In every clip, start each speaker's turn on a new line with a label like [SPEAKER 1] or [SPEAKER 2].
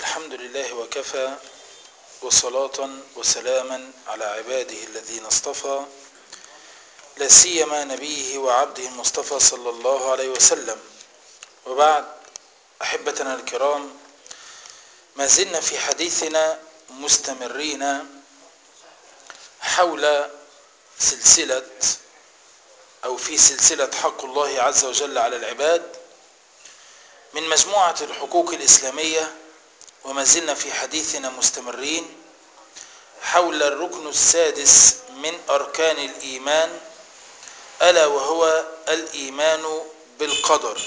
[SPEAKER 1] الحمد لله وكفى وصلاة وسلاما على عباده الذين اصطفى لا سيما نبيه وعبده المصطفى صلى الله عليه وسلم وبعد أحبتنا الكرام ما زلنا في حديثنا مستمرين حول سلسلة أو في سلسلة حق الله عز وجل على العباد من مجموعة الحقوق الإسلامية وما زلنا في حديثنا مستمرين حول الركن السادس من أركان الإيمان ألا وهو الإيمان بالقدر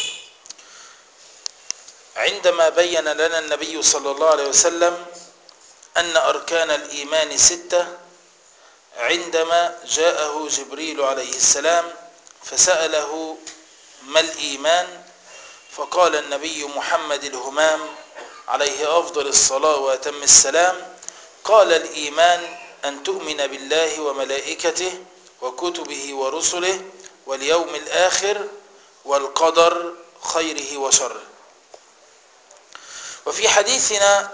[SPEAKER 1] عندما بين لنا النبي صلى الله عليه وسلم أن أركان الإيمان ستة عندما جاءه جبريل عليه السلام فسأله ما الإيمان فقال النبي محمد الهمام عليه أفضل الصلاة وأتم السلام قال الإيمان أن تؤمن بالله وملائكته وكتبه ورسله واليوم الآخر والقدر خيره وشره وفي حديثنا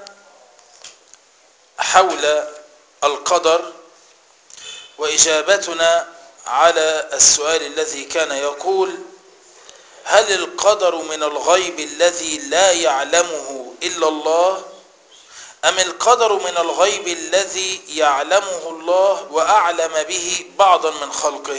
[SPEAKER 1] حول القدر وإجابتنا على السؤال الذي كان يقول هل القدر من الغيب الذي لا يعلمه إلا الله أم القدر من الغيب الذي يعلمه الله وأعلم به بعضا من خلقه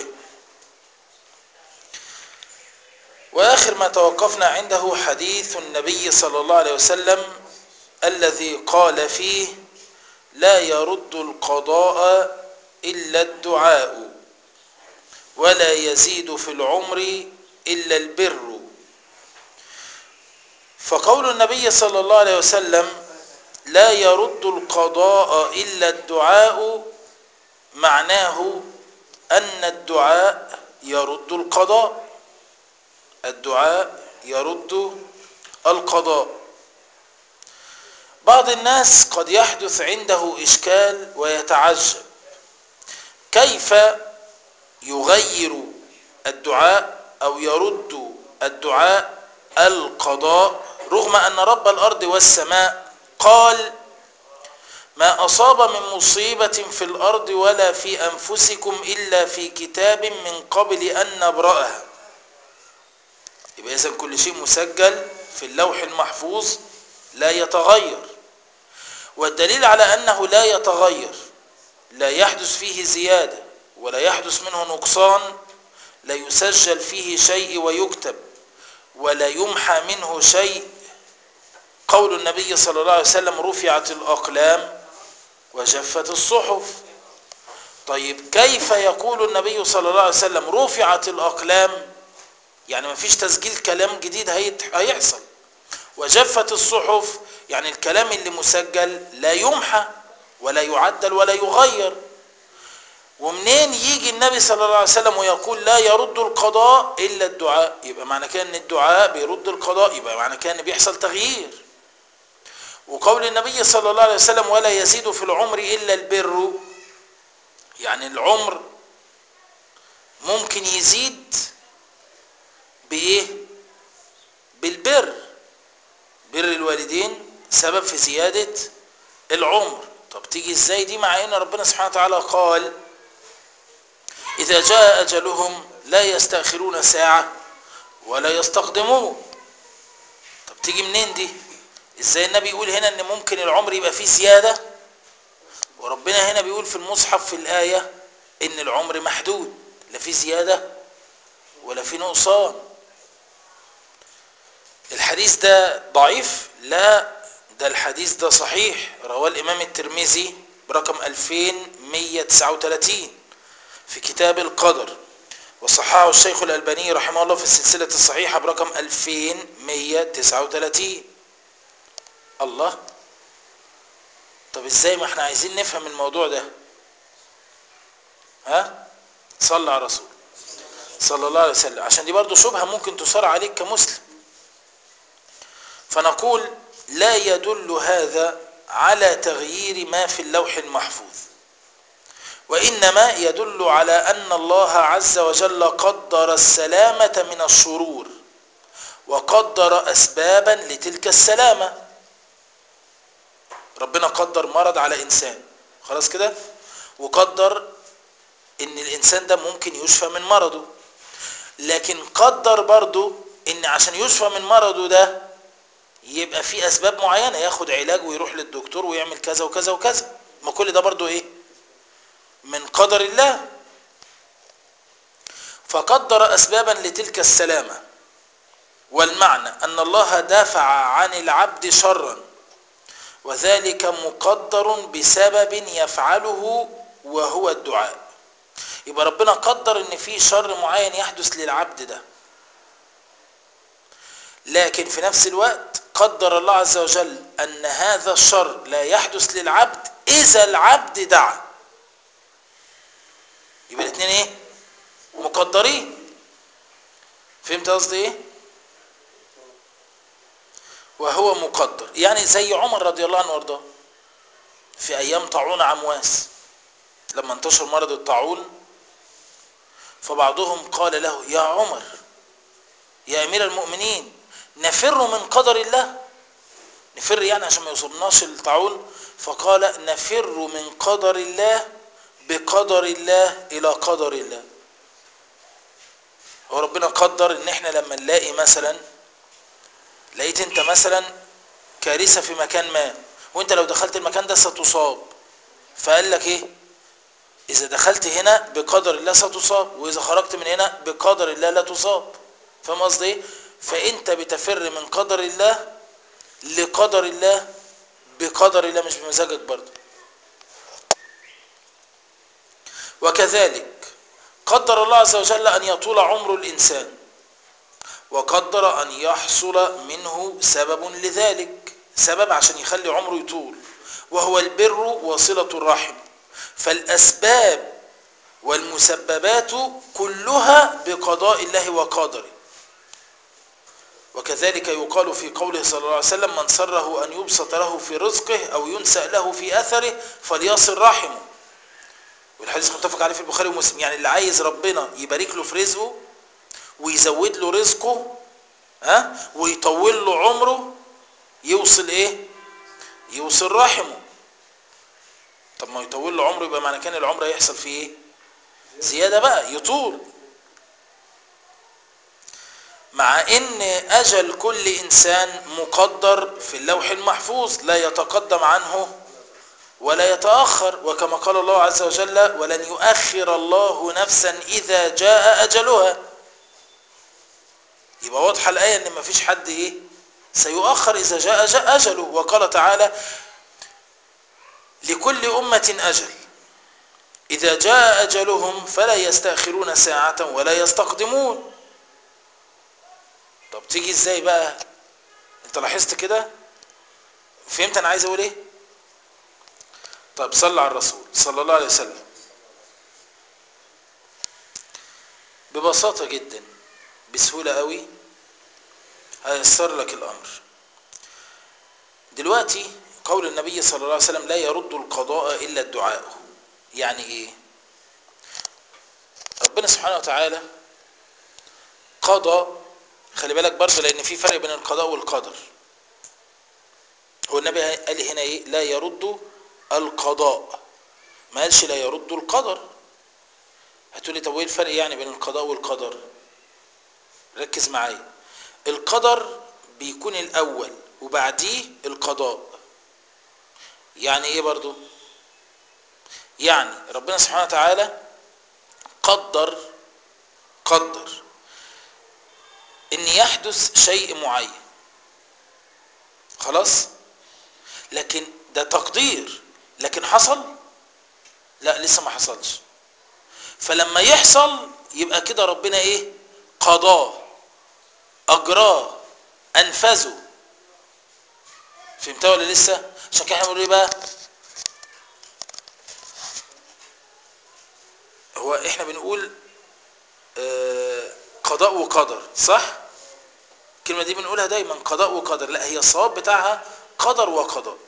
[SPEAKER 1] وآخر ما توقفنا عنده حديث النبي صلى الله عليه وسلم الذي قال فيه لا يرد القضاء إلا الدعاء ولا يزيد في العمر إلا البر فقول النبي صلى الله عليه وسلم لا يرد القضاء إلا الدعاء معناه أن الدعاء يرد القضاء الدعاء يرد القضاء بعض الناس قد يحدث عنده إشكال ويتعجب كيف يغير الدعاء أو يرد الدعاء القضاء رغم أن رب الأرض والسماء قال ما أصاب من مصيبة في الأرض ولا في أنفسكم إلا في كتاب من قبل أن نبرأها يبقى إذا كل شيء مسجل في اللوح المحفوظ لا يتغير والدليل على أنه لا يتغير لا يحدث فيه زيادة ولا يحدث منه نقصان لا يسجل فيه شيء ويكتب ولا يمحى منه شيء قول النبي صلى الله عليه وسلم رفعت الأقلام وجفت الصحف طيب كيف يقول النبي صلى الله عليه وسلم رفعت الأقلام يعني ما فيش تسجيل كلام جديد هيحصل وجفت الصحف يعني الكلام اللي مسجل لا يمحى ولا يعدل ولا يغير ومنين يجي النبي صلى الله عليه وسلم ويقول لا يرد القضاء إلا الدعاء يبقى معنى كده ان الدعاء بيرد القضاء يبقى معنى كده ان بيحصل تغيير وقول النبي صلى الله عليه وسلم ولا يزيد في العمر إلا البر يعني العمر ممكن يزيد بإيه بالبر بر الوالدين سبب في زيادة العمر طب تيجي ازاي دي مع ان ربنا سبحانه وتعالى قال إذا جاء أجلهم لا يستأخرون ساعة ولا يستقدمون طب تيجي منين دي ازاي النبي يقول هنا ان ممكن العمر يبقى فيه زيادة وربنا هنا بيقول في المصحف في الآية ان العمر محدود لا فيه زيادة ولا فيه نقصان الحديث ده ضعيف لا ده الحديث ده صحيح رواه الإمام الترمذي برقم 2139 في كتاب القدر وصححه الشيخ الألباني رحمه الله في السلسلة الصحيحة برقم 2139 الله طب ازاي ما احنا عايزين نفهم الموضوع ده ها صلى على رسول صلى الله عليه وسلم عشان دي برضو شبهة ممكن تصار عليك كمسلم فنقول لا يدل هذا على تغيير ما في اللوح المحفوظ وإنما يدل على أن الله عز وجل قدر السلامة من الشرور وقدر أسبابا لتلك السلامة ربنا قدر مرض على انسان خلاص كده وقدر ان الانسان ده ممكن يشفى من مرضه لكن قدر برضو ان عشان يشفى من مرضه ده يبقى في اسباب معينة ياخد علاج ويروح للدكتور ويعمل كذا وكذا وكذا ما كل ده برضو ايه من قدر الله فقدر اسبابا لتلك السلامة والمعنى ان الله دافع عن العبد شرا وذلك مقدر بسبب يفعله وهو الدعاء يبقى ربنا قدر ان في شر معين يحدث للعبد ده لكن في نفس الوقت قدر الله عز وجل ان هذا الشر لا يحدث للعبد اذا العبد دعا يبقى الاثنين ايه مقدرين فهمت قصدي ايه وهو مقدر يعني زي عمر رضي الله عنه وارضاه في ايام طاعون عمواس لما انتشر مرض الطاعون فبعضهم قال له يا عمر يا امير المؤمنين نفر من قدر الله نفر يعني عشان ما يصيبناش الطاعون فقال نفر من قدر الله بقدر الله الى قدر الله هو ربنا قدر ان احنا لما نلاقي مثلا لقيت انت مثلا كارثه في مكان ما وانت لو دخلت المكان ده ستصاب فقال لك ايه اذا دخلت هنا بقدر الله ستصاب واذا خرجت من هنا بقدر الله لا تصاب فاهم قصدي ايه فانت بتفر من قدر الله لقدر الله بقدر الله مش بمزاجك برضه وكذلك قدر الله عز وجل ان يطول عمر الانسان وقدر ان يحصل منه سبب لذلك سبب عشان يخلي عمره يطول وهو البر وصلة الرحم فالأسباب والمسببات كلها بقضاء الله وقدره وكذلك يقال في قوله صلى الله عليه وسلم من سره أن يبسط له في رزقه أو ينسأ له في أثره فليصل رحمه والحديث متفق عليه في البخاري ومسلم يعني اللي عايز ربنا يبارك له في رزقه ويزود له رزقه ها ويطول له عمره يوصل ايه يوصل رحمه طب ما يطول له عمره يبقى معنى كان العمر هيحصل فيه ايه زيادة بقى يطول مع ان اجل كل انسان مقدر في اللوح المحفوظ لا يتقدم عنه ولا يتأخر وكما قال الله عز وجل ولن يؤخر الله نفسا اذا جاء اجلها يبقى واضحة الآية ان مفيش حد ايه سيؤخر اذا جاء, جاء اجله وقال تعالى لكل أمة أجل إذا جاء أجلهم فلا يستأخرون ساعة ولا يستقدمون طب تيجي ازاي بقى انت لاحظت كده فهمت انا عايز اقول ايه طب صلى على الرسول صلى الله عليه وسلم ببساطة جدا بسهولة قوي هيسر لك الامر دلوقتي قول النبي صلى الله عليه وسلم لا يرد القضاء إلا الدعاء يعني إيه ربنا سبحانه وتعالى قضى خلي بالك برضه لأن في فرق بين القضاء والقدر هو النبي قال هنا إيه لا يرد القضاء ما قالش لا يرد القدر هتقولي طب ايه الفرق يعني بين القضاء والقدر ركز معايا القدر بيكون الأول وبعديه القضاء يعني ايه برضو يعني ربنا سبحانه وتعالى قدر قدر ان يحدث شيء معين خلاص لكن ده تقدير لكن حصل لا لسه ما حصلش فلما يحصل يبقى كده ربنا ايه قضاه اجراه انفذه فهمتها ولا لسه عشان كده احنا بنقول ايه بقى هو احنا بنقول آه قضاء وقدر صح الكلمه دي بنقولها دايما قضاء وقدر لا هي الصواب بتاعها قدر وقضاء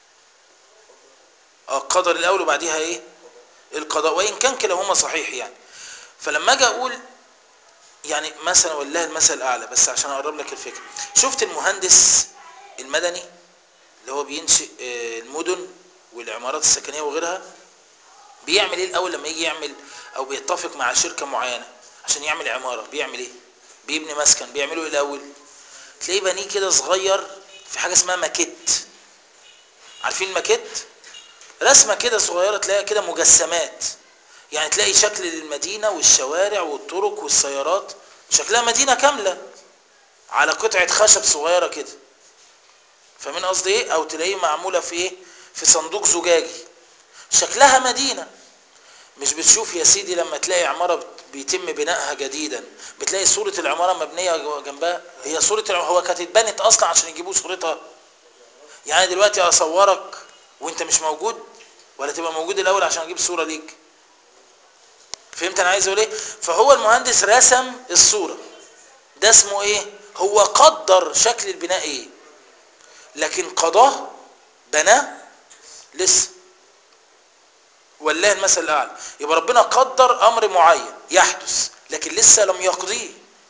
[SPEAKER 1] اه القدر الاول وبعديها ايه القضاء وان كان كلاهما صحيح يعني فلما اجي اقول يعني مثلا والله المثل الاعلى بس عشان اقرب لك الفكره شفت المهندس المدني اللي هو بينشئ آه، المدن والعمارات السكنيه وغيرها بيعمل ايه الاول لما يجي يعمل او بيتفق مع شركه معينه عشان يعمل عماره بيعمل ايه بيبني مسكن بيعمله ايه الاول تلاقيه بنيه كده صغير في حاجه اسمها ماكيت عارفين ماكيت رسمه كده صغيره تلاقيها كده مجسمات يعني تلاقي شكل المدينه والشوارع والطرق والسيارات شكلها مدينه كامله على قطعه خشب صغيره كده فاهمين قصدي ايه او تلاقيه معموله في ايه في صندوق زجاجي شكلها مدينه مش بتشوف يا سيدي لما تلاقي عماره بت- بيتم بنائها جديدا بتلاقي صوره العماره مبنيه جو- جنبها هي صوره الع- هو كانت اتبنت اصلا عشان يجيبوا صورتها يعني دلوقتي اصورك وانت مش موجود ولا تبقى موجود الاول عشان اجيب صوره ليك فهمت انا عايز اقول ايه فهو المهندس رسم الصوره ده اسمه ايه هو قدر شكل البناء ايه لكن قضاه بناه لسه ولله المثل الاعلى يبقى ربنا قدر امر معين يحدث لكن لسه لم يقضيه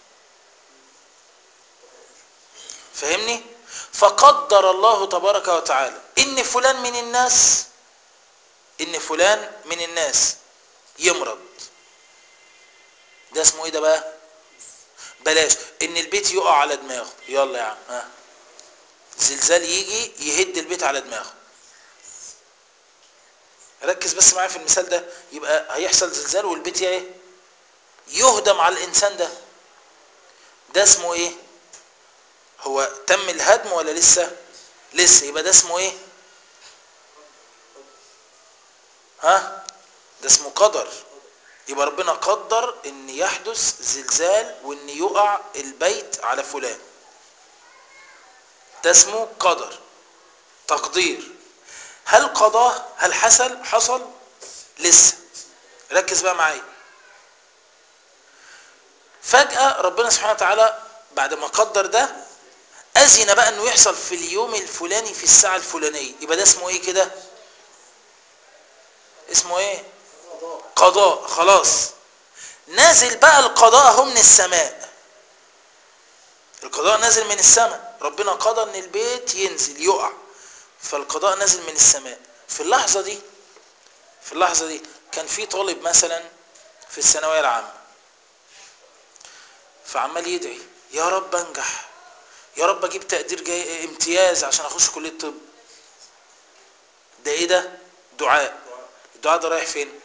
[SPEAKER 1] فاهمني فقدر الله تبارك وتعالى ان فلان من الناس ان فلان من الناس يمرض ده اسمه ايه ده بقى بلاش ان البيت يقع على دماغه يلا يا عم ها زلزال يجي يهد البيت على دماغه ركز بس معايا في المثال ده يبقى هيحصل زلزال والبيت ايه يهدم على الانسان ده ده اسمه ايه هو تم الهدم ولا لسه لسه يبقى ده اسمه ايه ها ده اسمه قدر يبقى ربنا قدر ان يحدث زلزال وان يقع البيت على فلان ده اسمه قدر تقدير هل قضاه هل حصل حصل لسه ركز بقى معايا فجأة ربنا سبحانه وتعالى بعد ما قدر ده أذن بقى انه يحصل في اليوم الفلاني في الساعة الفلانية يبقى ده اسمه ايه كده اسمه ايه قضاء خلاص نازل بقى القضاء اهو من السماء القضاء نازل من السماء ربنا قضى ان البيت ينزل يقع فالقضاء نازل من السماء في اللحظة دي في اللحظة دي كان في طالب مثلا في الثانوية العامة فعمال يدعي يا رب انجح يا رب اجيب تقدير جاي امتياز عشان اخش كلية طب ده ايه ده دعاء الدعاء ده رايح فين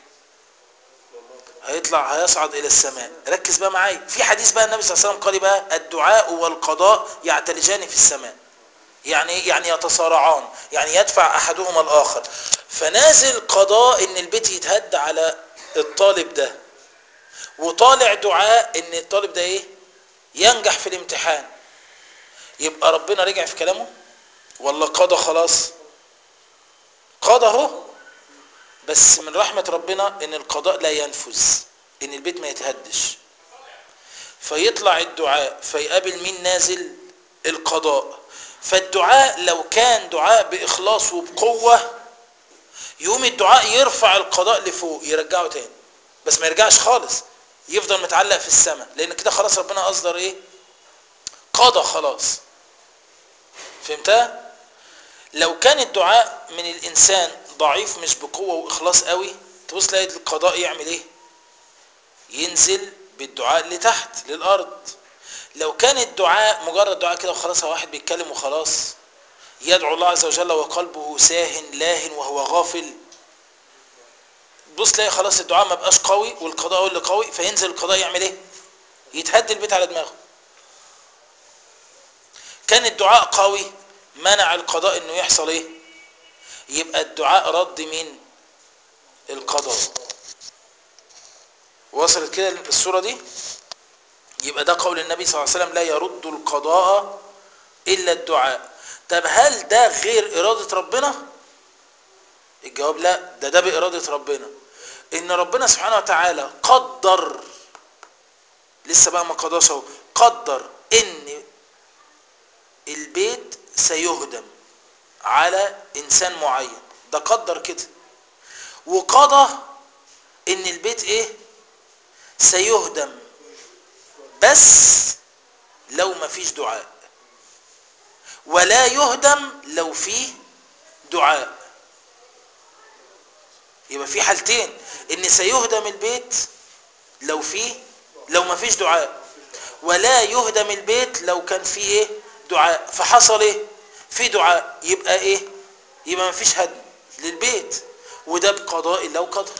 [SPEAKER 1] هيطلع هيصعد الى السماء ركز بقى معايا في حديث بقى النبي صلى الله عليه وسلم قال إيه بقى الدعاء والقضاء يعتلجان في السماء يعني ايه يعني يتصارعان يعني يدفع احدهما الاخر فنازل قضاء ان البيت يتهد على الطالب ده وطالع دعاء ان الطالب ده ايه ينجح في الامتحان يبقى ربنا رجع في كلامه ولا قضى خلاص قضى اهو بس من رحمة ربنا ان القضاء لا ينفذ ان البيت ما يتهدش فيطلع الدعاء فيقابل مين نازل القضاء فالدعاء لو كان دعاء بإخلاص وبقوة يقوم الدعاء يرفع القضاء لفوق يرجعه تاني بس ما يرجعش خالص يفضل متعلق في السماء لان كده خلاص ربنا اصدر ايه قضى خلاص فهمتها لو كان الدعاء من الانسان ضعيف مش بقوه واخلاص قوي تبص تلاقي القضاء يعمل ايه ينزل بالدعاء لتحت للارض لو كان الدعاء مجرد دعاء كده وخلاص هو واحد بيتكلم وخلاص يدعو الله عز وجل وقلبه ساه لاهن وهو غافل بص تلاقي خلاص الدعاء ما بقاش قوي والقضاء هو اللي قوي فينزل القضاء يعمل ايه يتهد البيت على دماغه كان الدعاء قوي منع القضاء انه يحصل ايه يبقى الدعاء رد مين القضاء وصلت كده الصورة دي يبقى ده قول النبي صلى الله عليه وسلم لا يرد القضاء إلا الدعاء طب هل ده غير إرادة ربنا الجواب لا ده ده بإرادة ربنا إن ربنا سبحانه وتعالى قدر لسه بقى ما قضاش اهو قدر إن البيت سيهدم على إنسان معين ده قدر كده وقضى إن البيت إيه سيهدم بس لو ما فيش دعاء ولا يهدم لو فيه دعاء يبقى في حالتين ان سيهدم البيت لو فيه لو ما فيش دعاء ولا يهدم البيت لو كان فيه ايه دعاء فحصل ايه في دعاء يبقى ايه يبقى ما فيش هدم للبيت وده بقضاء الله وقدر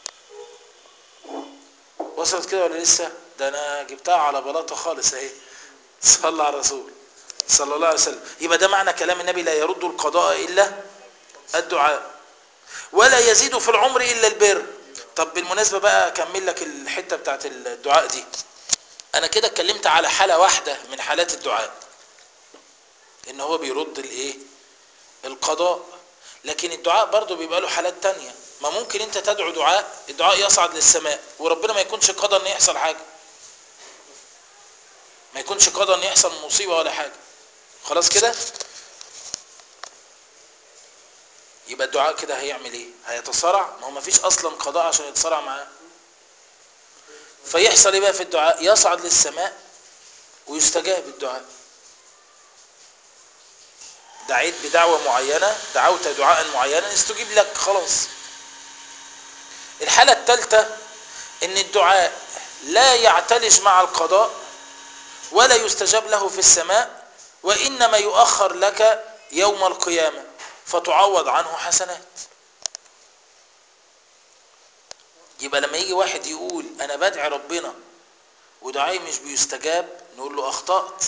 [SPEAKER 1] وصلت كده ولا لسه ده انا جبتها على بلاطه خالص اهي صلى على الرسول صلى الله عليه وسلم يبقى ده معنى كلام النبي لا يرد القضاء الا الدعاء ولا يزيد في العمر الا البر طب بالمناسبه بقى اكمل لك الحته بتاعت الدعاء دي انا كده اتكلمت على حاله واحده من حالات الدعاء ان هو بيرد الايه القضاء لكن الدعاء برضه بيبقى له حالات تانية ما ممكن انت تدعو دعاء الدعاء يصعد للسماء وربنا ما يكونش قضى ان يحصل حاجه ما يكونش قضى ان يحصل مصيبه ولا حاجه خلاص كده يبقى الدعاء كده هيعمل ايه هيتصارع ما هو ما فيش اصلا قضاء عشان يتصارع معاه فيحصل ايه بقى في الدعاء يصعد للسماء ويستجاب الدعاء دعيت بدعوة معينة دعوت دعاء معينا استجيب لك خلاص الحالة الثالثة ان الدعاء لا يعتلج مع القضاء ولا يستجاب له في السماء وإنما يؤخر لك يوم القيامة فتعوض عنه حسنات يبقى لما يجي واحد يقول أنا بدعي ربنا ودعائي مش بيستجاب نقول له أخطأت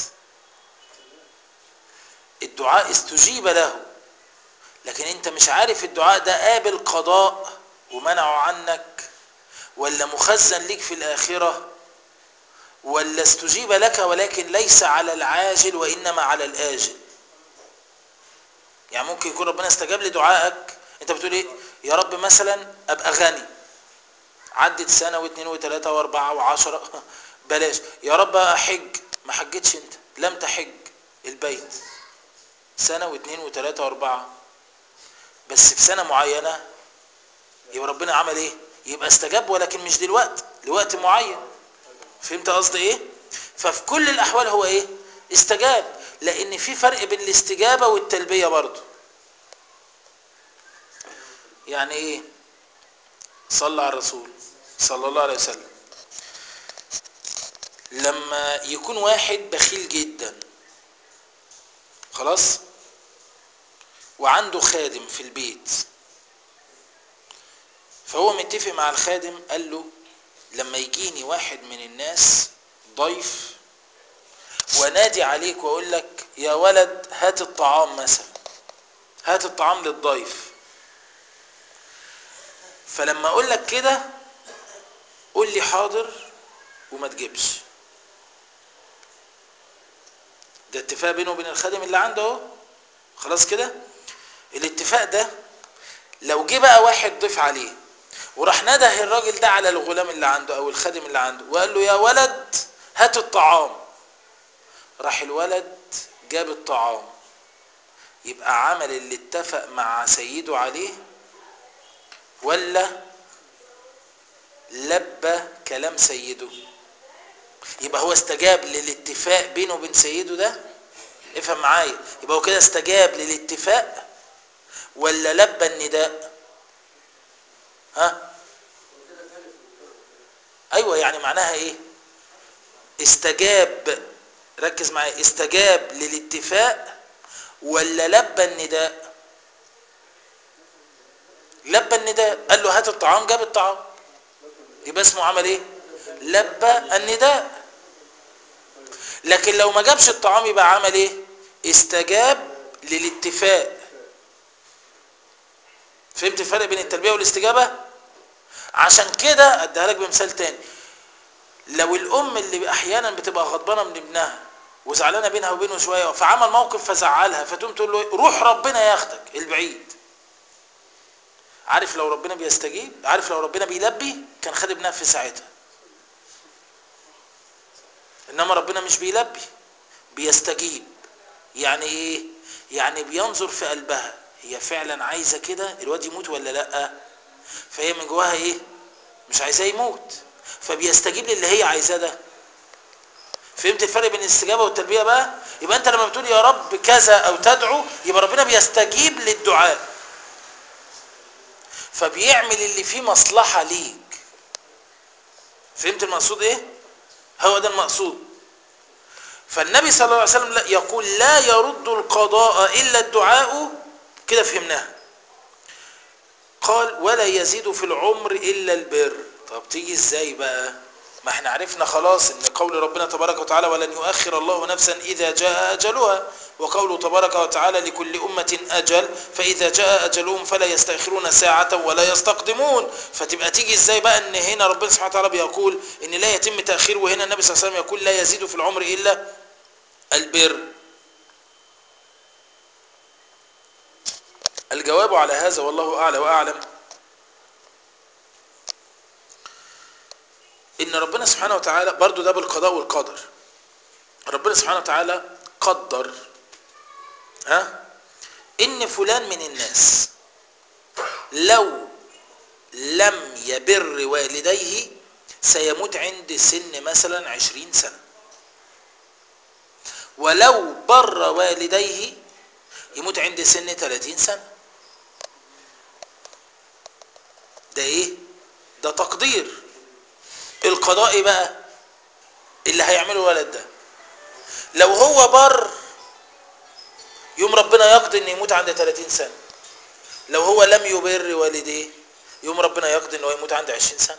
[SPEAKER 1] الدعاء استجيب له لكن انت مش عارف الدعاء ده قابل قضاء ومنعه عنك ولا مخزن ليك في الآخرة ولا استجيب لك ولكن ليس على العاجل وإنما على الآجل يعني ممكن يكون ربنا استجاب لدعائك انت بتقول ايه يا رب مثلا ابقى غني عدت سنة واثنين وثلاثة واربعة وعشرة بلاش يا رب احج ما حجتش انت لم تحج البيت سنة واثنين وثلاثة واربعة بس في سنة معينة يبقى ربنا عمل ايه يبقى استجاب ولكن مش دلوقتي لوقت معين فهمت قصدي ايه ففي كل الاحوال هو ايه استجاب لان في فرق بين الاستجابة والتلبية برضو يعني ايه صلى على الرسول صلى الله عليه وسلم لما يكون واحد بخيل جدا خلاص وعنده خادم في البيت فهو متفق مع الخادم قال له لما يجيني واحد من الناس ضيف ونادي عليك واقول لك يا ولد هات الطعام مثلا هات الطعام للضيف فلما اقول لك كده قول لي حاضر وما تجيبش ده اتفاق بينه وبين الخادم اللي عنده اهو خلاص كده الاتفاق ده لو جه بقى واحد ضيف عليه وراح نده الراجل ده على الغلام اللي عنده او الخادم اللي عنده وقال له يا ولد هات الطعام راح الولد جاب الطعام يبقى عمل اللي اتفق مع سيده عليه ولا لبى كلام سيده يبقى هو استجاب للاتفاق بينه وبين سيده ده افهم معايا يبقى هو كده استجاب للاتفاق ولا لبى النداء ها ايوه يعني معناها ايه استجاب ركز معايا استجاب للاتفاق ولا لبى النداء لبى النداء قال له هات الطعام جاب الطعام يبقى اسمه عمل ايه لبى النداء لكن لو ما جابش الطعام يبقى عمل ايه استجاب للاتفاق فهمت الفرق بين التلبية والاستجابة عشان كده اديها لك بمثال تاني لو الام اللي احيانا بتبقى غضبانه من ابنها وزعلانه بينها وبينه شويه فعمل موقف فزعلها فتقوم تقول له روح ربنا ياخدك البعيد عارف لو ربنا بيستجيب عارف لو ربنا بيلبي كان خد ابنها في ساعتها انما ربنا مش بيلبي بيستجيب يعني ايه يعني بينظر في قلبها هي فعلا عايزه كده الواد يموت ولا لا فهي من جواها ايه مش عايزاه يموت فبيستجيب للي هي عايزاه ده فهمت الفرق بين الاستجابه والتلبيه بقى يبقى انت لما بتقول يا رب كذا او تدعو يبقى ربنا بيستجيب للدعاء فبيعمل اللي فيه مصلحة ليك فهمت المقصود ايه هو ده المقصود فالنبي صلى الله عليه وسلم لا- يقول لا يرد القضاء إلا الدعاء كده فهمناها قال ولا يزيد في العمر إلا البر طب تيجي ازاي بقى ما احنا عرفنا خلاص ان قول ربنا تبارك وتعالى ولن يؤخر الله نفسا إذا جاء أجلها وقوله تبارك وتعالى لكل أمة أجل فإذا جاء أجلهم فلا يستأخرون ساعة ولا يستقدمون فتبقى تيجي ازاي بقى ان هنا ربنا سبحانه وتعالى بيقول ان لا يتم تأخير وهنا النبي صلى الله عليه وسلم يقول لا يزيد في العمر إلا البر الجواب على هذا والله أعلى وأعلم إن ربنا سبحانه وتعالى برضو ده بالقضاء والقدر ربنا سبحانه وتعالى قدر ها إن فلان من الناس لو لم يبر والديه سيموت عند سن مثلا عشرين سنة ولو بر والديه يموت عند سن 30 سنة ده ايه ده تقدير القضاء إيه بقى اللي هيعمله الولد ده لو هو بر يوم ربنا يقضي ان يموت عند 30 سنة لو هو لم يبر والديه يوم ربنا يقضي انه يموت عند 20 سنة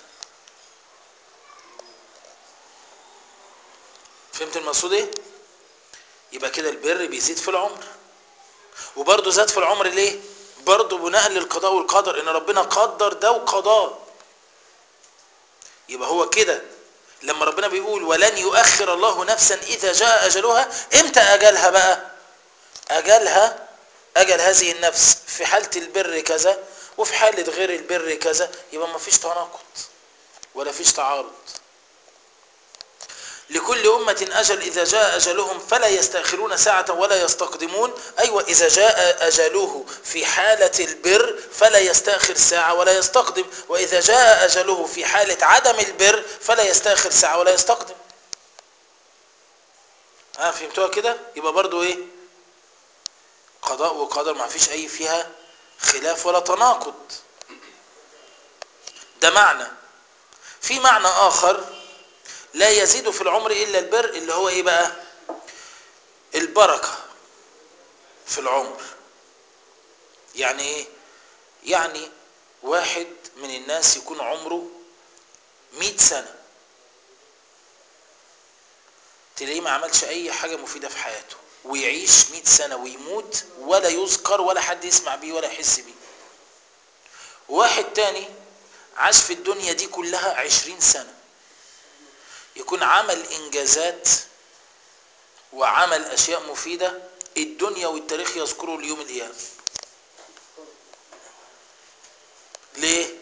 [SPEAKER 1] فهمت المقصود ايه يبقى كده البر بيزيد في العمر وبرضه زاد في العمر ليه برضه بناء للقضاء والقدر ان ربنا قدر ده وقضاه يبقى هو كده لما ربنا بيقول ولن يؤخر الله نفسا اذا جاء اجلها امتى اجلها بقى اجلها اجل هذه النفس في حالة البر كذا وفي حالة غير البر كذا يبقى ما فيش تناقض ولا فيش تعارض لكل أمة أجل إذا جاء أجلهم فلا يستأخرون ساعة ولا يستقدمون أيوة إذا جاء أجله في حالة البر فلا يستأخر ساعة ولا يستقدم وإذا جاء أجله في حالة عدم البر فلا يستأخر ساعة ولا يستقدم ها فهمتوها كده يبقى برضو إيه قضاء وقدر ما فيش أي فيها خلاف ولا تناقض ده معنى في معنى آخر لا يزيد في العمر إلا البر اللي هو إيه بقى البركة في العمر يعني إيه يعني واحد من الناس يكون عمره مئة سنة تلاقيه ما عملش أي حاجة مفيدة في حياته ويعيش مئة سنة ويموت ولا يذكر ولا حد يسمع بيه ولا يحس بيه واحد تاني عاش في الدنيا دي كلها عشرين سنة يكون عمل إنجازات وعمل أشياء مفيدة الدنيا والتاريخ يذكره اليوم القيامة ليه؟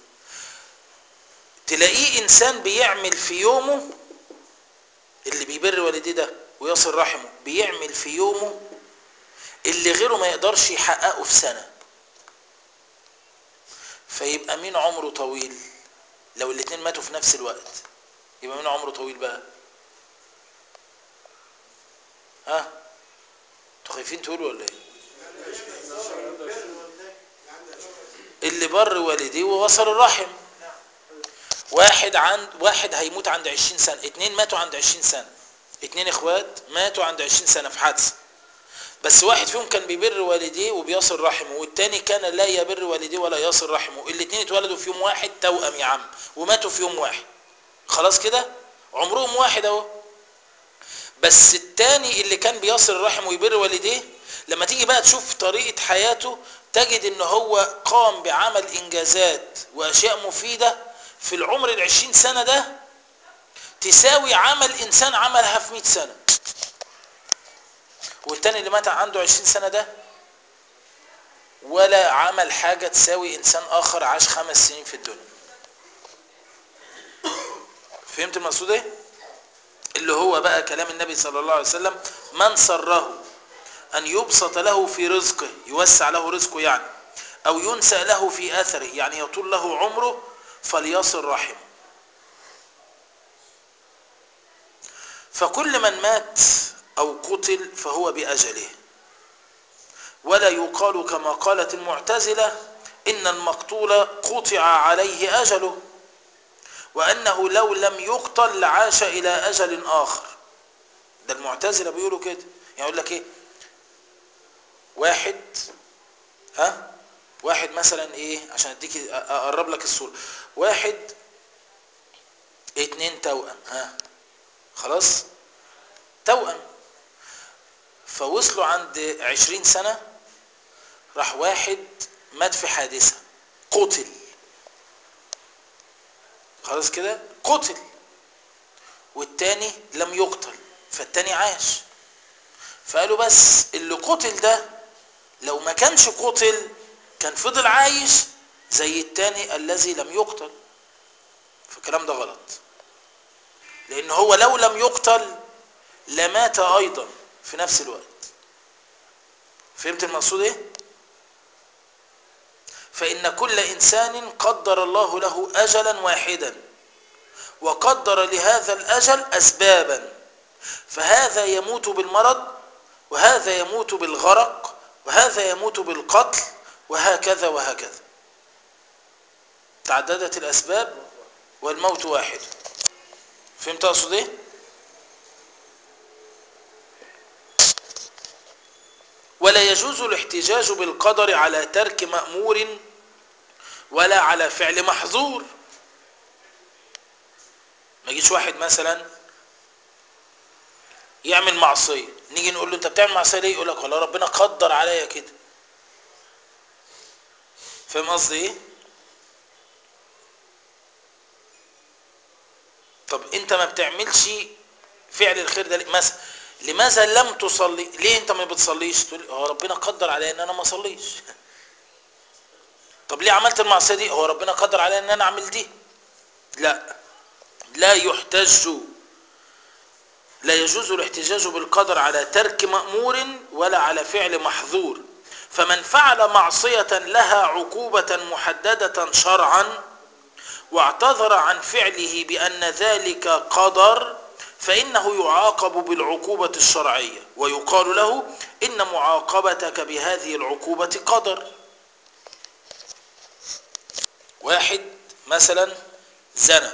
[SPEAKER 1] تلاقيه إنسان بيعمل في يومه اللي بيبر والديه ده ويصل رحمه بيعمل في يومه اللي غيره ما يقدرش يحققه في سنة فيبقى مين عمره طويل لو الاتنين ماتوا في نفس الوقت يبقى مين عمره طويل بقى ها انتوا خايفين تقولوا ولا ايه اللي بر والديه ووصل الرحم واحد عند واحد هيموت عند 20 سنة اتنين ماتوا عند 20 سنة اتنين اخوات ماتوا عند 20 سنة في حادثة بس واحد فيهم كان بيبر والديه وبيصل رحمه والتاني كان لا يبر والديه ولا يصل رحمه الاتنين اتولدوا في يوم واحد توأم يا عم وماتوا في يوم واحد خلاص كده عمرهم واحد اهو بس التاني اللي كان بيصل الرحم ويبر والديه لما تيجي بقى تشوف طريقة حياته تجد ان هو قام بعمل انجازات واشياء مفيدة في العمر العشرين سنة ده تساوي عمل انسان عملها في مئة سنة والتاني اللي مات عنده عشرين سنة ده ولا عمل حاجة تساوي انسان اخر عاش خمس سنين في الدنيا فهمت المقصود ايه اللي هو بقى كلام النبي صلى الله عليه وسلم من سره ان يبسط له في رزقه يوسع له رزقه يعني او ينسى له في اثره يعني يطول له عمره فليصل رحمه فكل من مات او قتل فهو باجله ولا يقال كما قالت المعتزله إن المقتول قطع عليه أجله وأنه لو لم يقتل لعاش إلى أجل آخر ده المعتزلة بيقولوا كده يعني يقول لك إيه واحد ها واحد مثلا إيه عشان أديك أقرب لك الصورة واحد اتنين توأم ها خلاص توأم فوصلوا عند عشرين سنة راح واحد مات في حادثة قتل خلاص كده قتل والتاني لم يقتل فالتاني عاش فقالوا بس اللي قتل ده لو ما كانش قتل كان فضل عايش زي التاني الذي لم يقتل فالكلام ده غلط لان هو لو لم يقتل لمات ايضا في نفس الوقت فهمت المقصود ايه فإن كل إنسان قدر الله له أجلا واحدا وقدر لهذا الأجل أسبابا فهذا يموت بالمرض وهذا يموت بالغرق وهذا يموت بالقتل وهكذا وهكذا تعددت الأسباب والموت واحد فهمت أقصد إيه؟ ولا يجوز الاحتجاج بالقدر على ترك مأمور ولا على فعل محظور ما يجيش واحد مثلا يعمل معصية نيجي نقول له انت بتعمل معصية ليه يقول لك والله ربنا قدر عليا كده فاهم قصدي ايه طب انت ما بتعملش فعل الخير ده ليه؟ مثلا لماذا لم تصلي ليه انت ما بتصليش تقول هو ربنا قدر عليا ان انا ما اصليش طب ليه عملت المعصيه دي هو ربنا قدر عليا ان انا اعمل دي لا لا يحتج لا يجوز الاحتجاج بالقدر على ترك مأمور ولا على فعل محظور فمن فعل معصية لها عقوبة محددة شرعا واعتذر عن فعله بأن ذلك قدر فإنه يعاقب بالعقوبة الشرعية ويقال له إن معاقبتك بهذه العقوبة قدر واحد مثلا زنى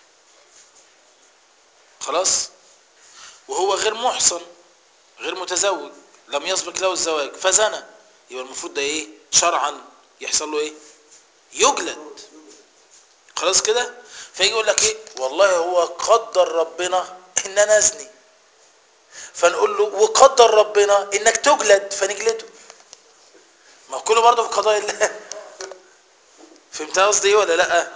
[SPEAKER 1] خلاص وهو غير محصن غير متزوج لم يسبق له الزواج فزنى يبقى المفروض ده ايه شرعا يحصل له ايه يجلد خلاص كده فيجي يقول لك ايه والله هو قدر ربنا ان انا ازني فنقول له وقدر ربنا انك تجلد فنجلده ما هو كله برضه في قضاء الله فهمت قصدي ايه ولا لا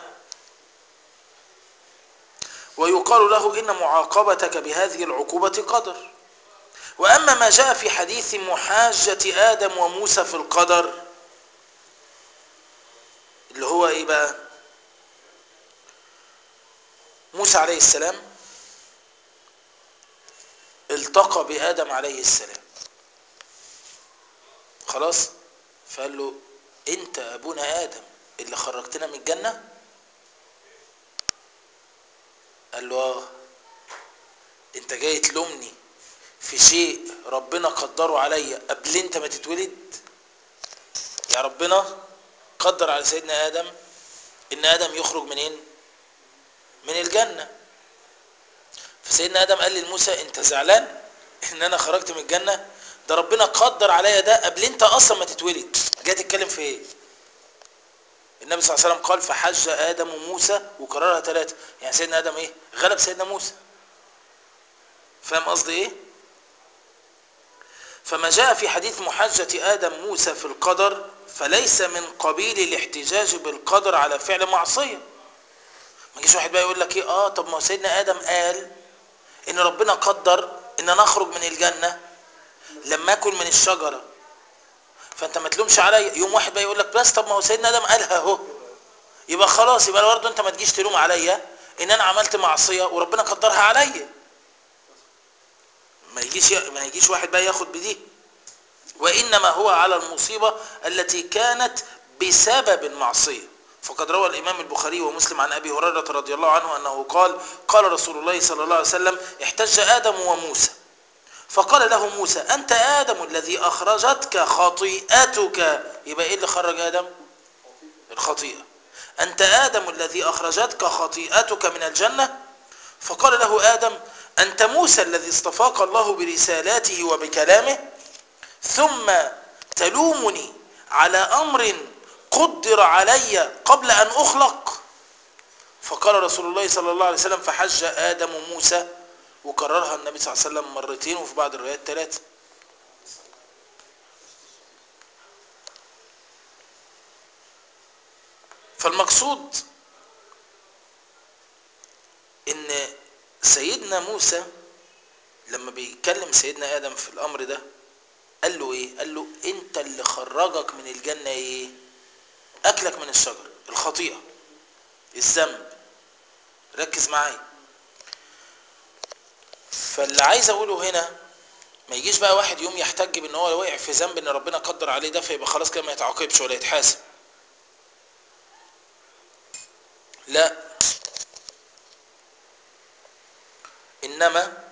[SPEAKER 1] ويقال له ان معاقبتك بهذه العقوبة قدر واما ما جاء في حديث محاجة ادم وموسى في القدر اللي هو ايه بقى موسى عليه السلام التقى بآدم عليه السلام خلاص فقال له انت ابونا آدم اللي خرجتنا من الجنة قال له اه انت جاي تلومني في شيء ربنا قدره عليا قبل انت ما تتولد يا ربنا قدر على سيدنا آدم ان آدم يخرج منين من الجنة فسيدنا آدم قال لموسى انت زعلان ان انا خرجت من الجنة ده ربنا قدر عليا ده قبل انت اصلا ما تتولد جاي تتكلم في ايه النبي صلى الله عليه وسلم قال فحج آدم وموسى وكررها ثلاثة يعني سيدنا آدم ايه غلب سيدنا موسى فاهم قصدي ايه فما جاء في حديث محجة آدم موسى في القدر فليس من قبيل الاحتجاج بالقدر على فعل معصية ما يجيش واحد بقى يقول لك ايه اه طب ما سيدنا آدم قال ان ربنا قدر ان انا اخرج من الجنة لما اكل من الشجرة فانت ما تلومش عليا يوم واحد بقى يقول لك بس طب ما هو سيدنا ادم قالها اهو يبقى خلاص يبقى برضه انت ما تجيش تلوم عليا ان انا عملت معصيه وربنا قدرها عليا ما يجيش ما يجيش واحد بقى ياخد بدي وانما هو على المصيبه التي كانت بسبب المعصيه فقد روى الامام البخاري ومسلم عن ابي هريره رضي الله عنه انه قال قال رسول الله صلى الله عليه وسلم احتج ادم وموسى فقال له موسى أنت آدم الذي أخرجتك خطيئتك يبقى إيه اللي خرج آدم الخطيئة أنت آدم الذي أخرجتك خطيئتك من الجنة فقال له آدم أنت موسى الذي اصطفاك الله برسالاته وبكلامه ثم تلومني على أمر قدر علي قبل أن أخلق فقال رسول الله صلى الله عليه وسلم فحج آدم موسى وكررها النبي صلى الله عليه وسلم مرتين وفي بعض الروايات ثلاثة فالمقصود ان سيدنا موسى لما بيكلم سيدنا ادم في الامر ده قال له ايه قال له انت اللي خرجك من الجنة ايه اكلك من الشجر الخطيئة الذنب ركز معايا فاللي عايز اقوله هنا ما يجيش بقى واحد يوم يحتج بان هو وقع في ذنب ان ربنا قدر عليه ده فيبقى خلاص كده ما يتعاقبش ولا يتحاسب لا انما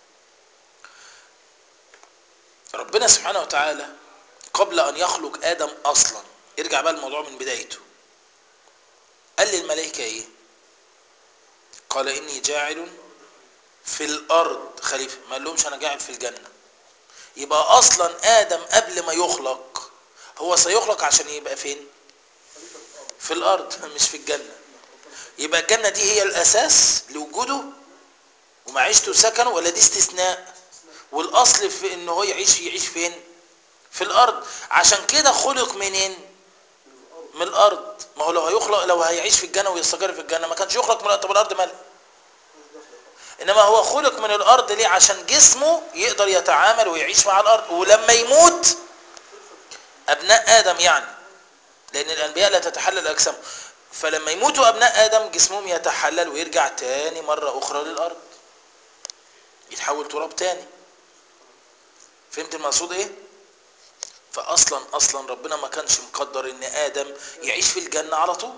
[SPEAKER 1] ربنا سبحانه وتعالى قبل ان يخلق ادم اصلا ارجع بقى الموضوع من بدايته قال للملائكه ايه قال اني جاعل في الارض خليفه ما قال لهمش انا جاعل في الجنه يبقى اصلا ادم قبل ما يخلق هو سيخلق عشان يبقى فين في الارض مش في الجنه يبقى الجنه دي هي الاساس لوجوده ومعيشته وسكنه ولا دي استثناء والاصل في ان هو يعيش يعيش فين في الارض عشان كده خلق منين من الارض ما هو لو هيخلق لو هيعيش في الجنه ويستقر في الجنه ما كانش يخلق من الارض طب الارض مالها انما هو خلق من الارض ليه عشان جسمه يقدر يتعامل ويعيش مع الارض ولما يموت ابناء ادم يعني لان الانبياء لا تتحلل اجسامهم فلما يموتوا ابناء ادم جسمهم يتحلل ويرجع تاني مره اخرى للارض يتحول تراب تاني فهمت المقصود ايه فاصلا اصلا ربنا ما كانش مقدر ان ادم يعيش في الجنه على طول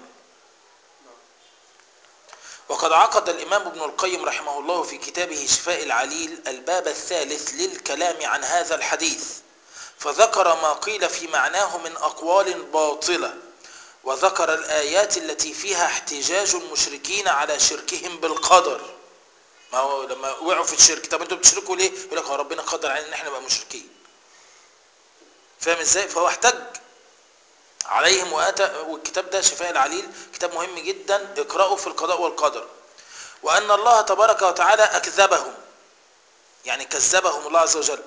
[SPEAKER 1] وقد عقد الامام ابن القيم رحمه الله في كتابه شفاء العليل الباب الثالث للكلام عن هذا الحديث فذكر ما قيل في معناه من اقوال باطله وذكر الايات التي فيها احتجاج المشركين على شركهم بالقدر ما هو لما وقعوا في الشرك طب انتوا بتشركوا ليه يقول لك هو ربنا قدر علينا ان احنا نبقى مشركين فاهم ازاي فهو احتج عليهم واتى والكتاب ده شفاء العليل كتاب مهم جدا اقراه في القضاء والقدر وان الله تبارك وتعالى اكذبهم يعني كذبهم الله عز وجل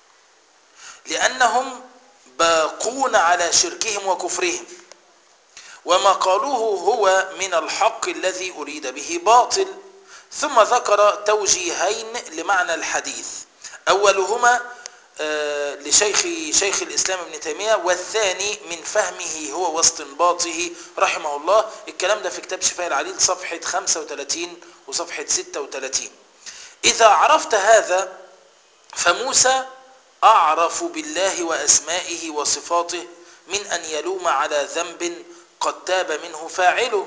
[SPEAKER 1] لانهم باقون على شركهم وكفرهم وما قالوه هو من الحق الذي اريد به باطل ثم ذكر توجيهين لمعنى الحديث اولهما لشيخ شيخ الاسلام ابن تيميه والثاني من فهمه هو واستنباطه رحمه الله الكلام ده في كتاب شفاء العليل صفحه 35 وصفحه 36 اذا عرفت هذا فموسى اعرف بالله واسمائه وصفاته من ان يلوم على ذنب قد تاب منه فاعله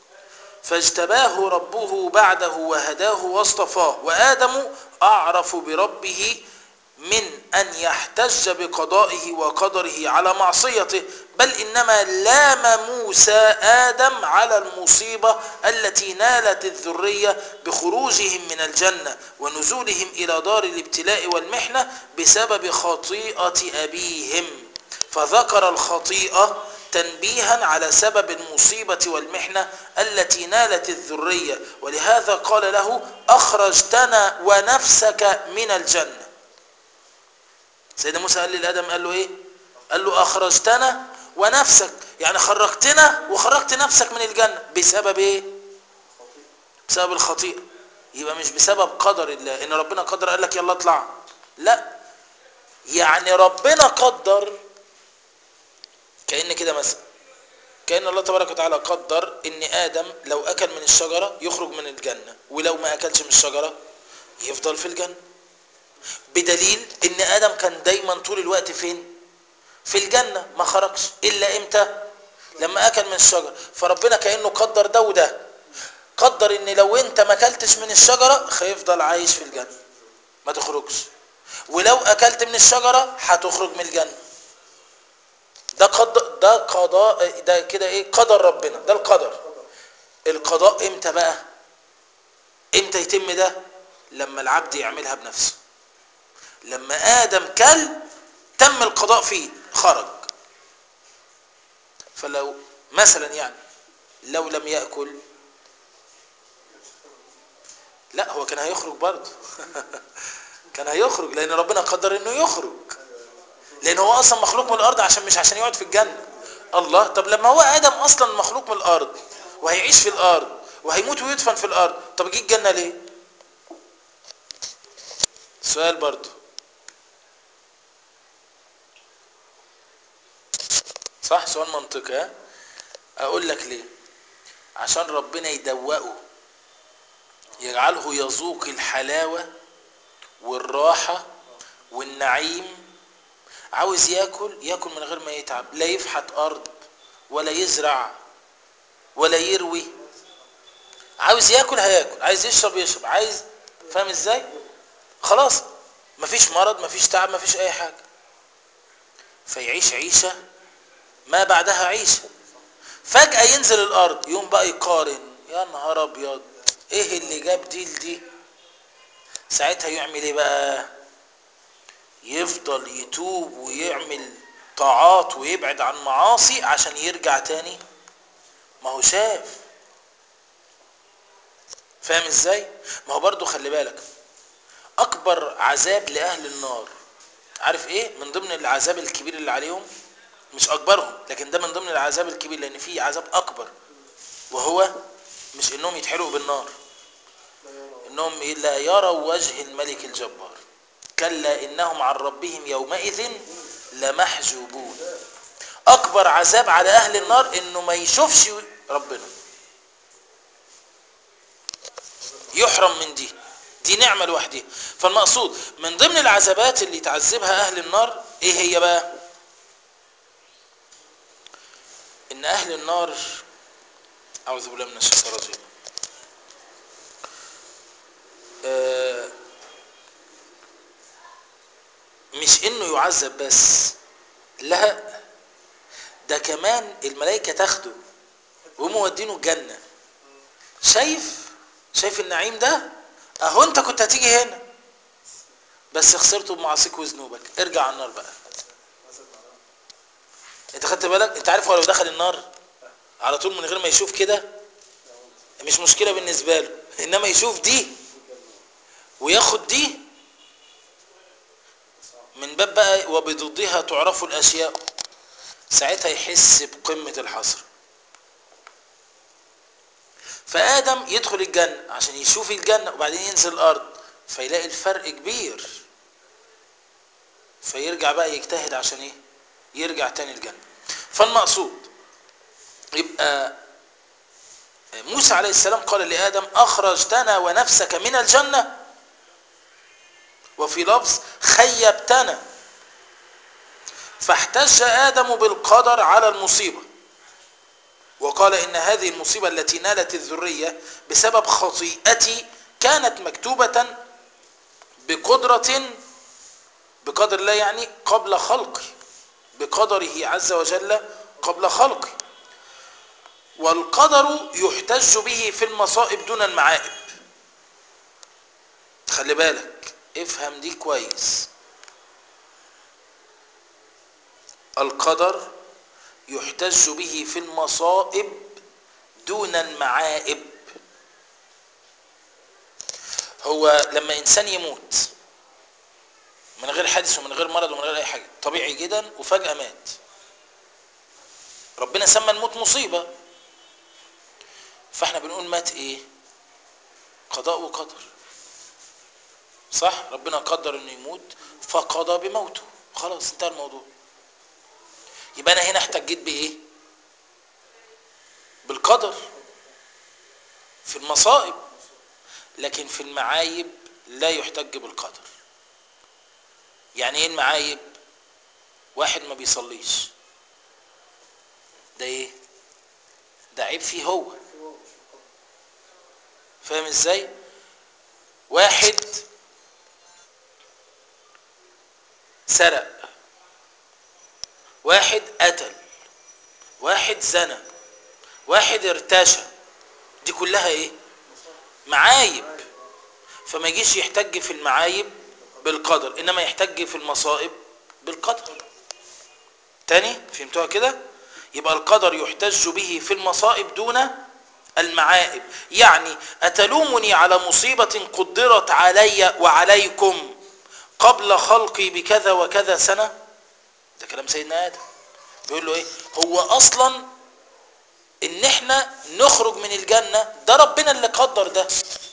[SPEAKER 1] فاجتباه ربه بعده وهداه واصطفاه وادم اعرف بربه من أن يحتج بقضائه وقدره على معصيته بل إنما لام موسى آدم على المصيبة التي نالت الذرية بخروجهم من الجنة ونزولهم إلى دار الابتلاء والمحنة بسبب خطيئة أبيهم فذكر الخطيئة تنبيها على سبب المصيبة والمحنة التي نالت الذرية ولهذا قال له أخرجتنا ونفسك من الجنة سيدنا موسى قال للادم قال له ايه قال له اخرجتنا ونفسك يعني خرجتنا وخرجت نفسك من الجنه بسبب ايه بسبب الخطيئه يبقى مش بسبب قدر الله ان ربنا قدر قال لك يلا اطلع لا يعني ربنا قدر كأن كده مثلا كأن الله تبارك وتعالى قدر ان ادم لو اكل من الشجره يخرج من الجنه ولو ما اكلش من الشجره يفضل في الجنه بدليل ان ادم كان دايما طول الوقت فين في الجنة ما خرجش الا امتى لما اكل من الشجر فربنا كأنه قدر ده وده قدر ان لو انت ما اكلتش من الشجرة هيفضل عايش في الجنة ما تخرجش ولو اكلت من الشجرة هتخرج من الجنة ده قدر ده قضاء ده كده ايه قدر ربنا ده القدر القضاء امتى بقى امتى يتم ده لما العبد يعملها بنفسه لما ادم كل تم القضاء فيه خرج فلو مثلا يعني لو لم ياكل لا هو كان هيخرج برضه كان هيخرج لان ربنا قدر انه يخرج لان هو اصلا مخلوق من الارض عشان مش عشان يقعد في الجنه الله طب لما هو ادم اصلا مخلوق من الارض وهيعيش في الارض وهيموت ويدفن في الارض طب يجي الجنه ليه سؤال برضه صح سؤال منطقي ها اقول لك ليه عشان ربنا يدوقه يجعله يذوق الحلاوه والراحه والنعيم عاوز ياكل ياكل من غير ما يتعب لا يفحت ارض ولا يزرع ولا يروي عاوز ياكل هياكل عايز يشرب يشرب عايز فاهم ازاي خلاص مفيش مرض مفيش تعب مفيش اي حاجه فيعيش عيشه ما بعدها عيشه فجاه ينزل الارض يوم بقى يقارن يا نهار ابيض ايه اللي جاب دي لدي ساعتها يعمل ايه بقى يفضل يتوب ويعمل طاعات ويبعد عن معاصي عشان يرجع تاني ما هو شاف فاهم ازاي ما هو برضو خلي بالك اكبر عذاب لاهل النار عارف ايه من ضمن العذاب الكبير اللي عليهم مش اكبرهم لكن ده من ضمن العذاب الكبير لان في عذاب اكبر وهو مش انهم يتحرقوا بالنار انهم لا يروا وجه الملك الجبار كلا انهم عن ربهم يومئذ لمحجوبون اكبر عذاب على اهل النار انه ما يشوفش ربنا يحرم من دي دي نعمة لوحدها فالمقصود من ضمن العذابات اللي تعذبها اهل النار ايه هي بقى ان اهل النار اعوذ بالله من الشيطان الرجيم آه مش انه يعذب بس لا ده كمان الملائكة تاخده ومودينه الجنة شايف شايف النعيم ده اهو انت كنت هتيجي هنا بس خسرته بمعاصيك وذنوبك ارجع على النار بقى انت خدت بالك انت عارف هو لو دخل النار على طول من غير ما يشوف كده مش مشكلة بالنسبة له انما يشوف دي وياخد دي من باب بقى وبضدها تعرف الاشياء ساعتها يحس بقمة الحسرة فآدم يدخل الجنة عشان يشوف الجنة وبعدين ينزل الأرض فيلاقي الفرق كبير فيرجع بقى يجتهد عشان ايه يرجع تاني الجنة فالمقصود يبقى موسى عليه السلام قال لآدم أخرجتنا ونفسك من الجنة وفي لفظ خيبتنا فاحتج آدم بالقدر على المصيبة وقال إن هذه المصيبة التي نالت الذرية بسبب خطيئتي كانت مكتوبة بقدرة بقدر الله يعني قبل خلقي بقدره عز وجل قبل خلقي والقدر يحتج به في المصائب دون المعائب خلي بالك افهم دي كويس القدر يحتج به في المصائب دون المعائب هو لما انسان يموت من غير حادث ومن غير مرض ومن غير اي حاجه طبيعي جدا وفجاه مات ربنا سمى الموت مصيبه فاحنا بنقول مات ايه قضاء وقدر صح ربنا قدر انه يموت فقضى بموته خلاص انتهى الموضوع يبقى انا هنا احتجيت بايه بالقدر في المصائب لكن في المعايب لا يحتج بالقدر يعني ايه المعايب واحد ما بيصليش ده ايه ده عيب فيه هو فاهم ازاي واحد سرق واحد قتل واحد زنى واحد ارتشى دي كلها ايه معايب فما يجيش يحتج في المعايب بالقدر انما يحتج في المصائب بالقدر تاني فهمتوها كده يبقى القدر يحتج به في المصائب دون المعائب يعني أتلومني على مصيبة قدرت علي وعليكم قبل خلقي بكذا وكذا سنة ده كلام سيدنا آدم بيقول له ايه هو اصلا ان احنا نخرج من الجنة ده ربنا اللي قدر ده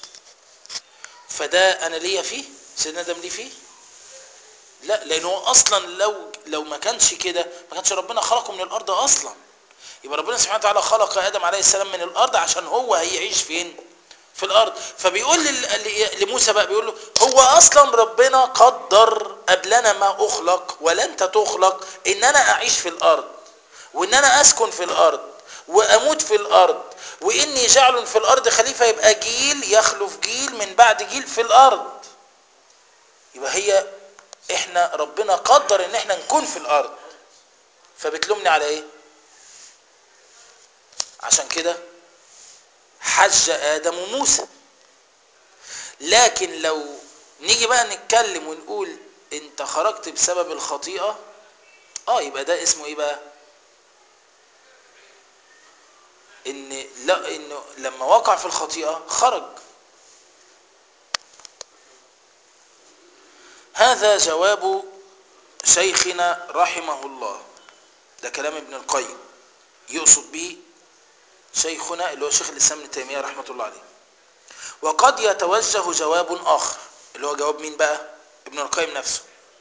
[SPEAKER 1] فده انا ليا فيه سيدنا ادم ليه فيه لا لانه اصلا لو لو ما كانش كده ما كانش ربنا خلقه من الارض اصلا يبقى ربنا سبحانه وتعالى خلق ادم عليه السلام من الارض عشان هو هيعيش فين في الارض فبيقول لل- لموسى بقى بيقول له هو اصلا ربنا قدر قبلنا ما اخلق ولا انت تخلق ان انا اعيش في الارض وان انا اسكن في الارض واموت في الارض واني جعل في الارض خليفه يبقى جيل يخلف جيل من بعد جيل في الارض يبقى هي احنا ربنا قدر ان احنا نكون في الارض فبتلومني على ايه عشان كده حج ادم وموسى لكن لو نيجي بقى نتكلم ونقول انت خرجت بسبب الخطيئه اه يبقى ده اسمه ايه بقى ان لا انه لما وقع في الخطيئه خرج هذا جواب شيخنا رحمه الله ده كلام ابن القيم يقصد به شيخنا اللي هو شيخ الاسلام ابن تيميه رحمه الله عليه وقد يتوجه جواب اخر اللي هو جواب مين بقى ابن القيم نفسه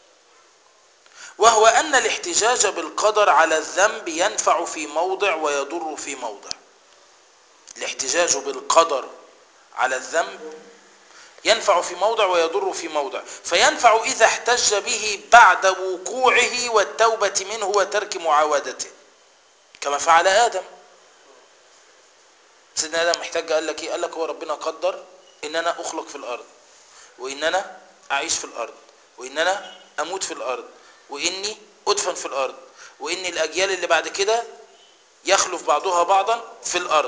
[SPEAKER 1] وهو ان الاحتجاج بالقدر على الذنب ينفع في موضع ويضر في موضع الاحتجاج بالقدر على الذنب ينفع في موضع ويضر في موضع فينفع إذا احتج به بعد وقوعه والتوبة منه وترك معاودته كما فعل آدم سيدنا آدم محتاج قال لك إيه قال لك هو ربنا قدر إن أنا أخلق في الأرض وإن أنا أعيش في الأرض وإن أنا أموت في الأرض وإني أدفن في الأرض وإن الأجيال اللي بعد كده يخلف بعضها بعضا في الأرض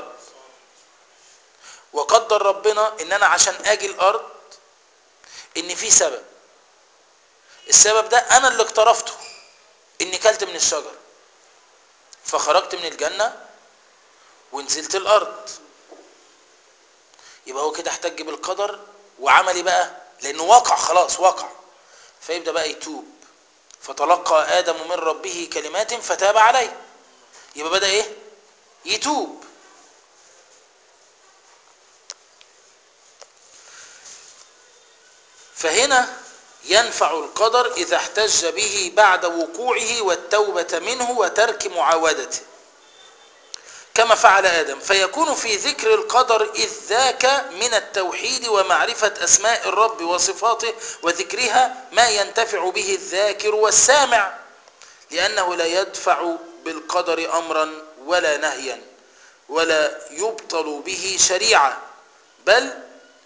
[SPEAKER 1] وقدر ربنا ان انا عشان اجي الارض ان في سبب السبب ده انا اللي اقترفته اني كلت من الشجر فخرجت من الجنة ونزلت الارض يبقى هو كده احتج بالقدر وعمل ايه بقى لانه وقع خلاص وقع فيبدأ بقى يتوب فتلقى ادم من ربه كلمات فتاب عليه يبقى بدأ ايه يتوب فهنا ينفع القدر إذا احتج به بعد وقوعه والتوبة منه وترك معاودته كما فعل آدم فيكون في ذكر القدر إذ ذاك من التوحيد ومعرفة أسماء الرب وصفاته وذكرها ما ينتفع به الذاكر والسامع لأنه لا يدفع بالقدر أمرا ولا نهيا ولا يبطل به شريعة بل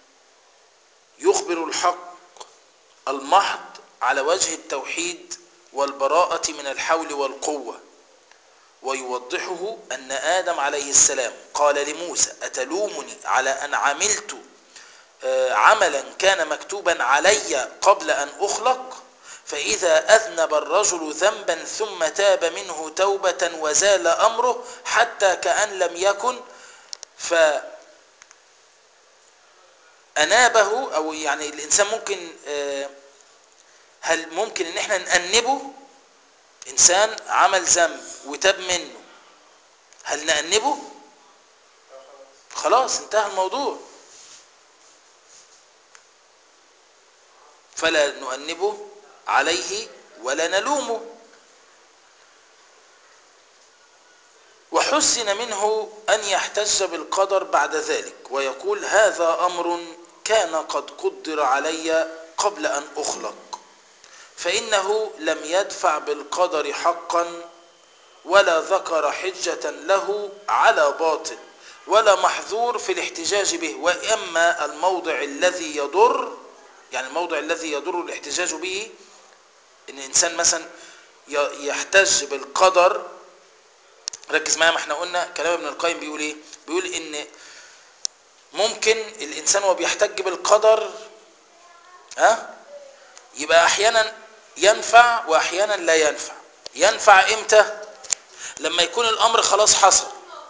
[SPEAKER 1] يخبر الحق المحض على وجه التوحيد والبراءة من الحول والقوة ويوضحه أن آدم عليه السلام قال لموسى أتلومني على أن عملت عملا كان مكتوبا علي قبل أن أخلق فإذا أذنب الرجل ذنبا ثم تاب منه توبة وزال أمره حتى كأن لم يكن ف أنابه أو يعني الإنسان ممكن هل ممكن إن إحنا نأنبه إنسان عمل ذنب وتاب منه هل نأنبه خلاص انتهى الموضوع فلا نؤنبه عليه ولا نلومه وحسن منه أن يحتج بالقدر بعد ذلك ويقول هذا أمر كان قد قدر علي قبل أن أخلق فإنه لم يدفع بالقدر حقا ولا ذكر حجة له على باطل ولا محظور في الاحتجاج به وإما الموضع الذي يضر يعني الموضع الذي يضر الاحتجاج به إن الإنسان مثلا يحتج بالقدر ركز معايا ما احنا قلنا كلام ابن القيم بيقول ايه بيقول ان ممكن الانسان وهو بيحتج بالقدر ها يبقى احيانا ينفع واحيانا لا ينفع ينفع امتى لما يكون الامر خلاص حصل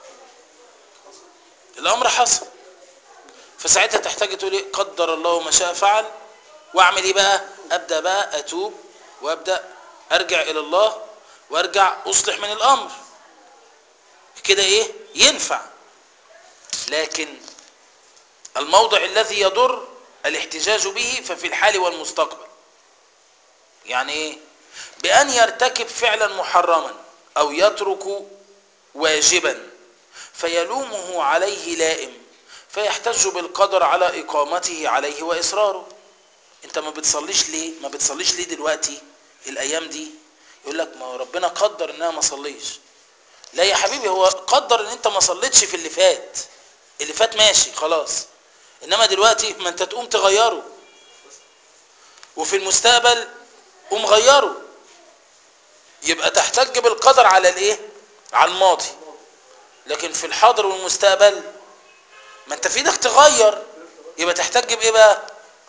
[SPEAKER 1] الامر حصل فساعتها تحتاج تقول ايه قدر الله ما شاء فعل واعمل ايه بقى ابدا بقى اتوب وابدا ارجع الى الله وارجع اصلح من الامر كده ايه ينفع لكن الموضع الذي يضر الاحتجاج به ففي الحال والمستقبل يعني ايه بان يرتكب فعلا محرما او يترك واجبا فيلومه عليه لائم فيحتج بالقدر على اقامته عليه واصراره انت ما بتصليش ليه ما بتصليش ليه دلوقتي الايام دي يقول لك ما ربنا قدر ان انا ما اصليش لا يا حبيبي هو قدر ان انت ما صليتش في اللي فات اللي فات ماشي خلاص انما دلوقتي ما انت تقوم تغيره وفي المستقبل قوم غيره يبقى تحتج بالقدر على الايه على الماضي لكن في الحاضر والمستقبل ما انت في ايدك تغير يبقى تحتج بايه بقى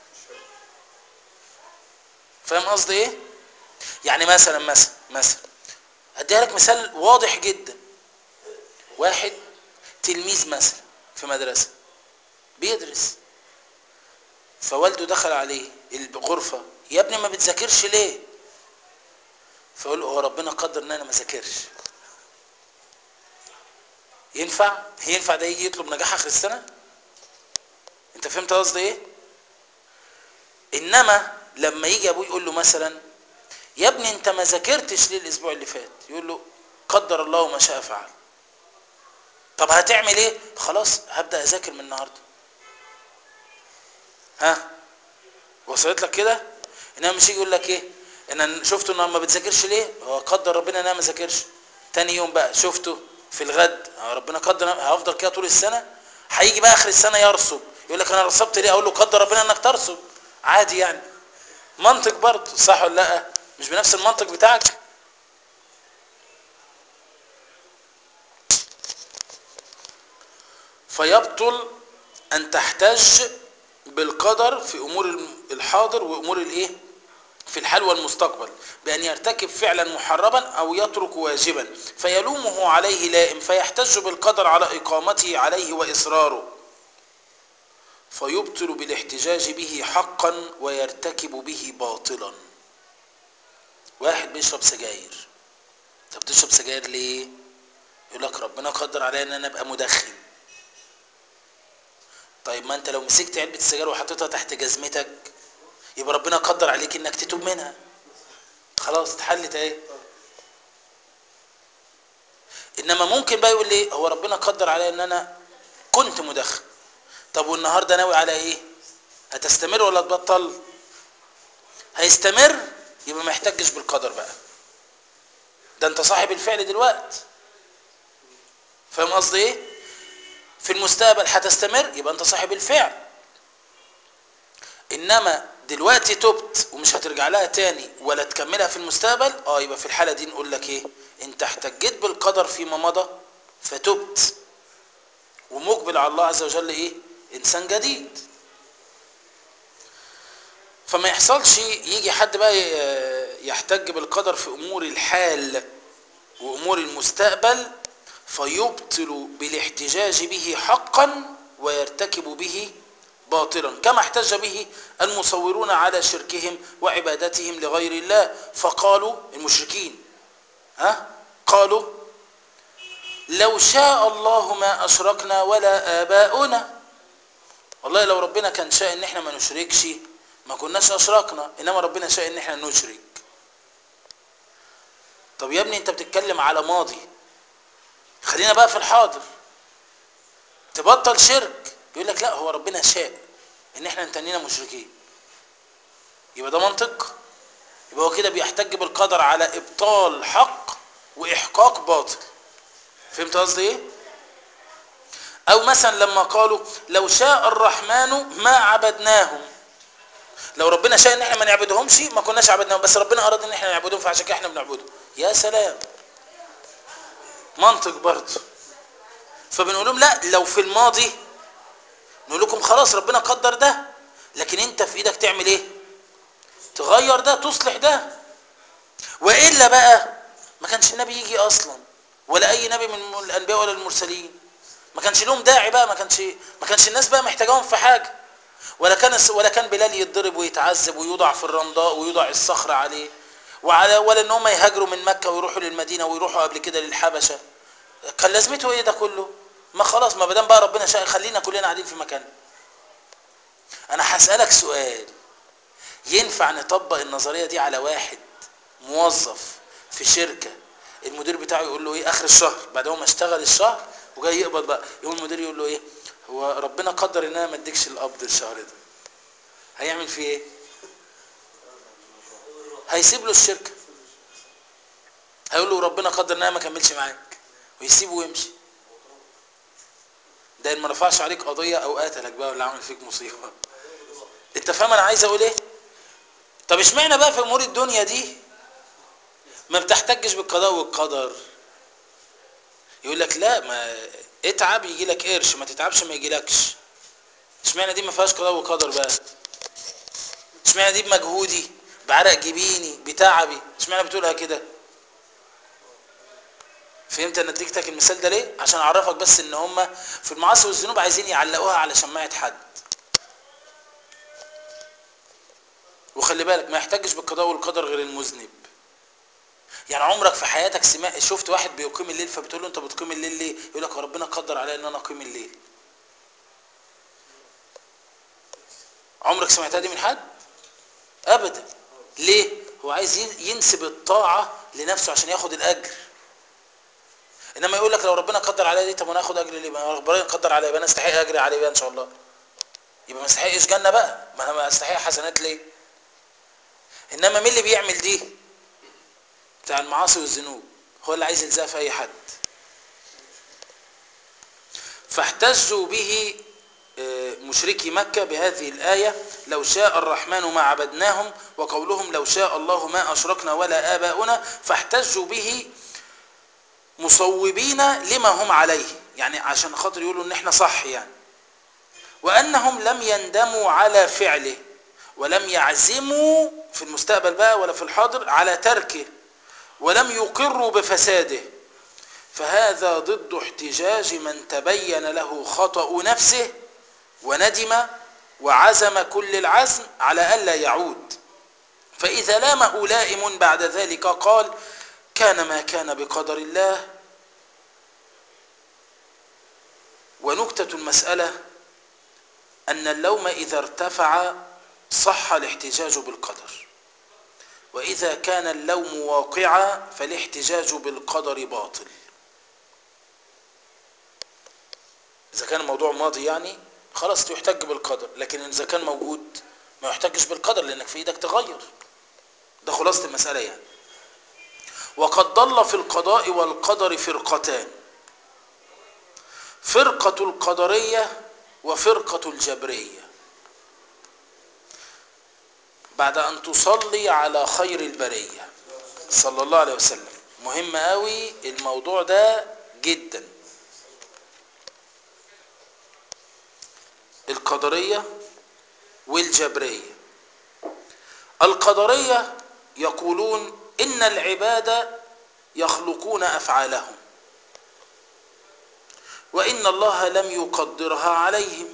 [SPEAKER 1] فاهم قصدي ايه يعني مثلا مثلا مثلا اديها لك مثال واضح جدا واحد تلميذ مثلا في مدرسه بيدرس فوالده دخل عليه الغرفه يا ابني ما بتذاكرش ليه فيقول له هو ربنا قدر ان انا ما ذاكرش ينفع ينفع ده يجي يطلب نجاح اخر السنه انت فهمت قصدي ايه انما لما يجي ابوه يقول له مثلا يا ابني انت ما ذاكرتش ليه الاسبوع اللي فات يقول له قدر الله ما شاء فعل طب هتعمل ايه خلاص هبدا اذاكر من النهارده ها وصلت لك كده انما مش يجي يقول لك ايه ان انا شفته انه ما بتذاكرش ليه هو قدر ربنا ان انا ما ذاكرش تاني يوم بقى شفته في الغد ربنا قدر هفضل كده طول السنه هيجي بقى اخر السنه يرسب يقول لك انا رسبت ليه اقول له قدر ربنا انك ترسب عادي يعني منطق برضه صح ولا لا مش بنفس المنطق بتاعك فيبطل ان تحتج بالقدر في امور الحاضر وامور الايه في الحال والمستقبل بأن يرتكب فعلا محرما أو يترك واجبا فيلومه عليه لائم فيحتج بالقدر على إقامته عليه وإصراره فيبطل بالاحتجاج به حقا ويرتكب به باطلا واحد بيشرب سجاير طب بتشرب سجاير ليه يقول لك ربنا قدر عليا ان انا ابقى مدخن طيب ما انت لو مسكت علبه السجاير وحطيتها تحت جزمتك يبقى ربنا قدر عليك انك تتوب منها خلاص اتحلت اهي انما ممكن بقى يقول لي هو ربنا قدر عليا ان انا كنت مدخن طب والنهارده ناوي على ايه هتستمر ولا تبطل هيستمر يبقى ما يحتجش بالقدر بقى ده انت صاحب الفعل دلوقتي فاهم قصدي ايه في المستقبل هتستمر يبقى انت صاحب الفعل انما دلوقتي تبت ومش هترجع لها تاني ولا تكملها في المستقبل اه يبقى في الحاله دي نقول لك ايه انت احتجيت بالقدر فيما مضى فتبت ومقبل على الله عز وجل ايه انسان جديد فما يحصلش يجي حد بقى يحتج بالقدر في امور الحال وامور المستقبل فيبطل بالاحتجاج به حقا ويرتكب به باطلا كما احتج به المصورون على شركهم وعبادتهم لغير الله فقالوا المشركين ها قالوا لو شاء الله ما اشركنا ولا اباؤنا والله لو ربنا كان شاء ان احنا ما نشركش ما كناش اشركنا انما ربنا شاء ان احنا نشرك طب يا ابني انت بتتكلم على ماضي خلينا بقى في الحاضر تبطل شرك يقول لك لا هو ربنا شاء ان احنا نتنينا مشركين يبقى ده منطق يبقى هو كده بيحتج بالقدر على ابطال حق واحقاق باطل فهمت قصدي ايه او مثلا لما قالوا لو شاء الرحمن ما عبدناهم لو ربنا شاء ان احنا ما نعبدهمش ما كناش عبدناهم بس ربنا اراد ان احنا نعبدهم فعشان كده احنا بنعبدهم يا سلام منطق برضه فبنقول لهم لا لو في الماضي نقول لكم خلاص ربنا قدر ده لكن انت في ايدك تعمل ايه تغير ده تصلح ده والا بقى ما كانش النبي يجي اصلا ولا اي نبي من الانبياء ولا المرسلين ما كانش لهم داعي بقى ما كانش ما كانش الناس بقى محتاجاهم في حاجه ولا كان ولا كان بلال يتضرب ويتعذب ويوضع في الرمضاء ويوضع الصخر عليه وعلى ولا ان هم يهاجروا من مكه ويروحوا للمدينه ويروحوا قبل كده للحبشه كان لازمته ايه ده كله ما خلاص ما دام بقى ربنا شاء خلينا كلنا قاعدين في مكاننا انا هسالك سؤال ينفع نطبق النظريه دي على واحد موظف في شركه المدير بتاعه يقول له ايه اخر الشهر بعد ما اشتغل الشهر وجاي يقبض بقى يقوم المدير يقول له ايه هو ربنا قدر ان انا ما اديكش القبض الشهر ده هيعمل فيه ايه هيسيب له الشركه هيقول له ربنا قدر ان انا ما اكملش معاك ويسيبه ويمشي ده ان ما رفعش عليك قضيه او قتلك بقى ولا عمل فيك مصيبه انت فاهم انا عايز اقول ايه طب اشمعنى بقى في امور الدنيا دي ما بتحتجش بالقضاء والقدر يقول لك لا ما اتعب يجي لك قرش ما تتعبش ما يجيلكش اشمعنى دي ما فيهاش قضاء وقدر بقى اشمعنى دي بمجهودي بعرق جبيني بتعبي اشمعنى بتقولها كده فهمت انا اديتك المثال ده ليه عشان اعرفك بس ان هم في المعاصي والذنوب عايزين يعلقوها على شماعه حد وخلي بالك ما يحتاجش بالقضاء والقدر غير المذنب يعني عمرك في حياتك سمعت شفت واحد بيقيم الليل فبتقول له انت بتقيم الليل ليه يقول لك ربنا قدر عليا ان انا اقيم الليل عمرك سمعتها دي من حد ابدا ليه هو عايز ينسب الطاعه لنفسه عشان ياخد الاجر انما يقول لك لو ربنا قدر عليا دي طب انا اخد اجر ليه ما ربنا قدر عليا يبقى انا استحق اجر عليه بقى ان شاء الله يبقى ما استحقش جنه بقى ما انا ما استحق حسنات ليه انما مين اللي بيعمل دي بتاع المعاصي والذنوب هو اللي عايز يلزقها في اي حد فاحتجوا به مشركي مكة بهذه الآية لو شاء الرحمن ما عبدناهم وقولهم لو شاء الله ما أشركنا ولا آباؤنا فاحتجوا به مصوبين لما هم عليه يعني عشان خاطر يقولوا ان احنا صح يعني وأنهم لم يندموا على فعله ولم يعزموا في المستقبل بقى ولا في الحاضر على تركه ولم يقروا بفساده فهذا ضد احتجاج من تبين له خطأ نفسه وندم وعزم كل العزم على ألا يعود فإذا لامه لائم بعد ذلك قال كان ما كان بقدر الله ونكتة المسألة أن اللوم إذا ارتفع صح الاحتجاج بالقدر وإذا كان اللوم واقعا فالاحتجاج بالقدر باطل إذا كان الموضوع ماضي يعني خلاص يحتج بالقدر لكن إذا كان موجود ما يحتجش بالقدر لأنك في إيدك تغير ده خلاصة المسألة يعني وقد ضل في القضاء والقدر فرقتان فرقة القدرية وفرقة الجبرية بعد أن تصلي على خير البرية صلى الله عليه وسلم مهم قوي الموضوع ده جدا القدرية والجبرية القدرية يقولون إن العباد يخلقون أفعالهم وإن الله لم يقدرها عليهم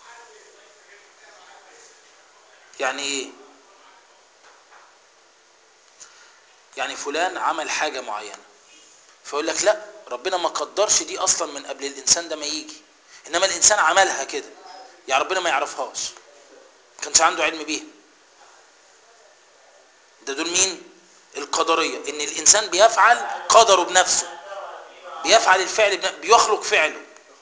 [SPEAKER 1] يعني إيه يعني فلان عمل حاجة معينة فيقول لك لا ربنا ما قدرش دي أصلا من قبل الإنسان ده ما يجي إنما الإنسان عملها كده يعني ربنا ما يعرفهاش ما كانش عنده علم بيها ده دول مين القدرية ان الانسان بيفعل قدره بنفسه بيفعل الفعل بنفسه بيخلق فعله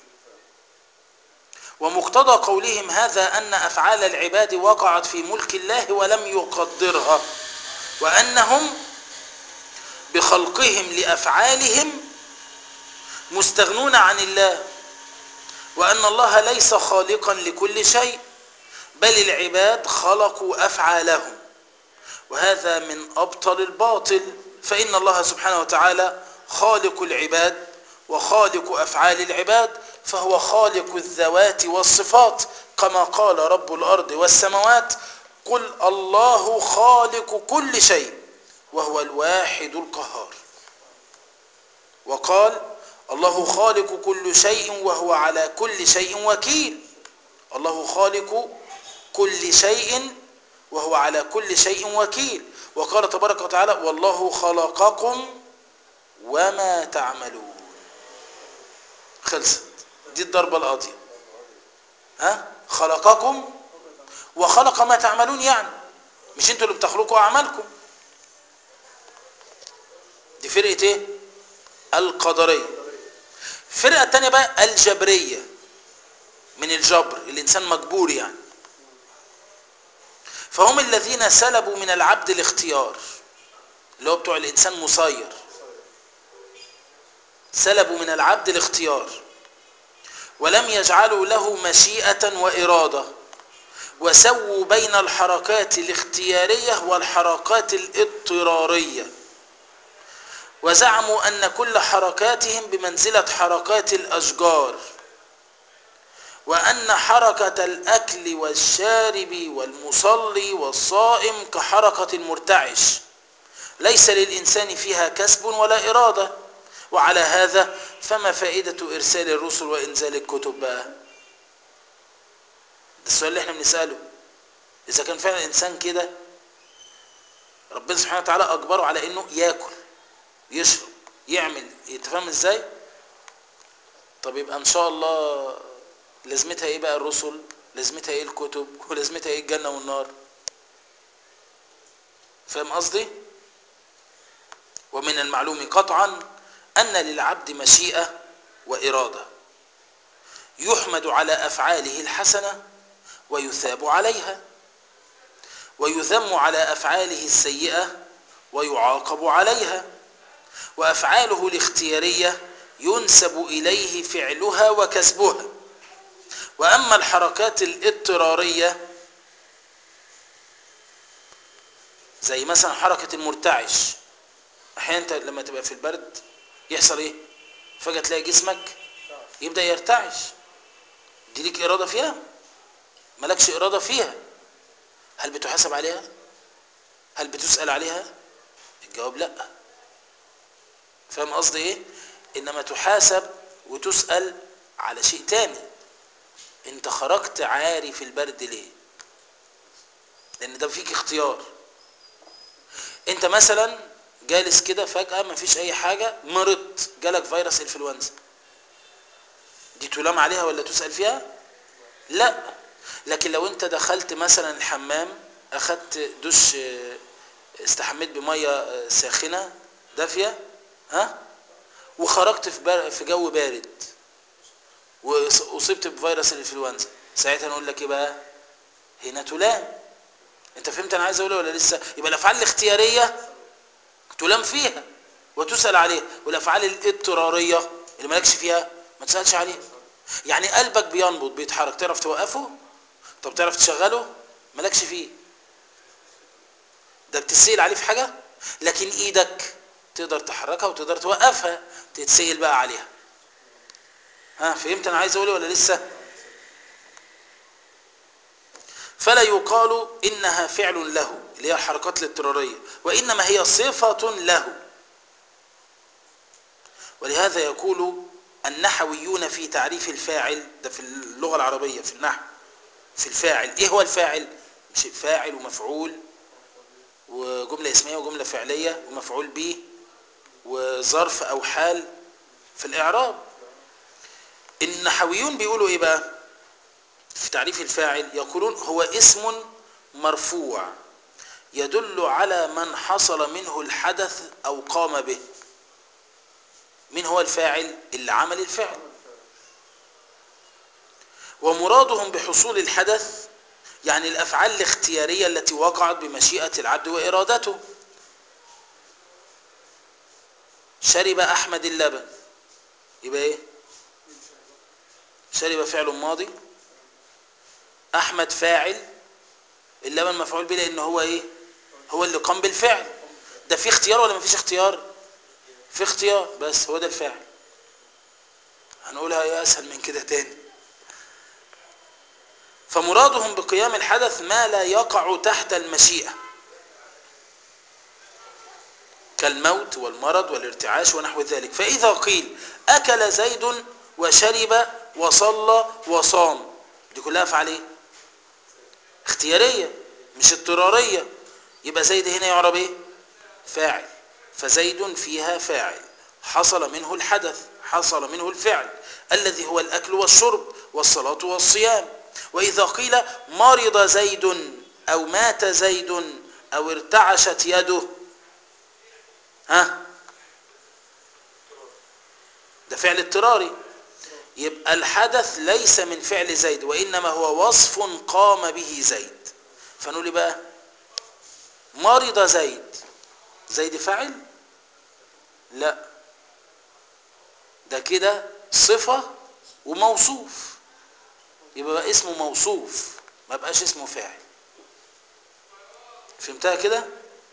[SPEAKER 1] ومقتضى قولهم هذا ان افعال العباد وقعت في ملك الله ولم يقدرها وانهم بخلقهم لافعالهم مستغنون عن الله وان الله ليس خالقا لكل شيء بل العباد خلقوا افعالهم وهذا من أبطل الباطل فإن الله سبحانه وتعالى خالق العباد وخالق أفعال العباد فهو خالق الذوات والصفات كما قال رب الأرض والسماوات قل الله خالق كل شيء وهو الواحد القهار وقال الله خالق كل شيء وهو على كل شيء وكيل الله خالق كل شيء وهو على كل شيء وكيل وقال تبارك وتعالى والله خلقكم وما تعملون خلصت دي الضربة القاضية ها خلقكم وخلق ما تعملون يعني مش انتوا اللي بتخلقوا اعمالكم دي فرقة ايه القدرية الفرقة التانية بقى الجبرية من الجبر الانسان مجبور يعني فهم الذين سلبوا من العبد الاختيار اللي هو بتوع الانسان مسير سلبوا من العبد الاختيار ولم يجعلوا له مشيئة وإرادة وسووا بين الحركات الاختيارية والحركات الاضطرارية وزعموا أن كل حركاتهم بمنزلة حركات الأشجار وأن حركة الأكل والشارب والمصلي والصائم كحركة المرتعش ليس للإنسان فيها كسب ولا إرادة وعلى هذا فما فائدة إرسال الرسل وإنزال الكتب بقى ده السؤال اللي احنا بنسأله إذا كان فعلا الإنسان كده ربنا سبحانه وتعالى أجبره على إنه ياكل يشرب يعمل يتفهم إزاي طب يبقى إن شاء الله لازمتها إيه بقى الرسل لازمتها إيه الكتب ولازمتها إيه الجنة والنار فاهم قصدي ومن المعلوم قطعا أن للعبد مشيئة وإرادة يحمد على أفعاله الحسنة ويثاب عليها ويذم على أفعاله السيئة ويعاقب عليها وأفعاله الاختيارية ينسب إليه فعلها وكسبها وأما الحركات الاضطرارية زي مثلا حركة المرتعش أحيانا أنت لما تبقى في البرد يحصل إيه فجأة تلاقي جسمك يبدأ يرتعش دي ليك إرادة فيها مالكش إرادة فيها هل بتحاسب عليها هل بتسأل عليها الجواب لا فاهم قصدي ايه انما تحاسب وتسأل على شيء تاني انت خرجت عاري في البرد ليه لان ده فيك اختيار انت مثلا جالس كده فجأة مفيش اي حاجة مرضت جالك فيروس انفلونزا دي تلام عليها ولا تسأل فيها لا لكن لو انت دخلت مثلا الحمام اخدت دش استحميت بميه ساخنه دافيه ها وخرجت في بار في جو بارد واصبت بفيروس الانفلونزا ساعتها نقول لك ايه بقى هنا تلام انت فهمت انا عايز اقوله ولا لسه يبقى الافعال الاختياريه تلام فيها وتسال عليها والافعال الاضطراريه اللي مالكش فيها ما تسالش عليها يعني قلبك بينبض بيتحرك تعرف توقفه طب تعرف تشغله مالكش فيه ده بتتسأل عليه في حاجة لكن ايدك تقدر تحركها وتقدر توقفها تتسأل بقى عليها ها فهمت انا عايز اقوله ولا لسه فلا يقال انها فعل له اللي هي الحركات الاضطرارية وانما هي صفة له ولهذا يقول النحويون في تعريف الفاعل ده في اللغة العربية في النحو في الفاعل ايه هو الفاعل مش فاعل ومفعول وجملة اسمية وجملة فعلية ومفعول به وظرف او حال في الاعراب النحويون بيقولوا ايه بقى في تعريف الفاعل يقولون هو اسم مرفوع يدل على من حصل منه الحدث او قام به مين هو الفاعل اللي عمل الفعل ومرادهم بحصول الحدث يعني الأفعال الاختيارية التي وقعت بمشيئة العبد وإرادته شرب أحمد اللبن يبقى إيه شرب فعل ماضي أحمد فاعل اللبن مفعول به لأن هو إيه هو اللي قام بالفعل ده في اختيار ولا ما فيش اختيار في اختيار بس هو ده الفاعل هنقولها ايه اسهل من كده تاني فمرادهم بقيام الحدث ما لا يقع تحت المشيئة كالموت والمرض والارتعاش ونحو ذلك فإذا قيل أكل زيد وشرب وصلى وصام دي كلها أفعال ايه اختيارية مش اضطرارية يبقى زيد هنا يعرب ايه فاعل فزيد فيها فاعل حصل منه الحدث حصل منه الفعل الذي هو الأكل والشرب والصلاة والصيام وإذا قيل مرض زيد أو مات زيد أو ارتعشت يده ها ده فعل اضطراري يبقى الحدث ليس من فعل زيد وإنما هو وصف قام به زيد فنقول إيه بقى مرض زيد زيد فاعل لا ده كده صفة وموصوف يبقى بقى اسمه موصوف ما بقاش اسمه فاعل فهمتها كده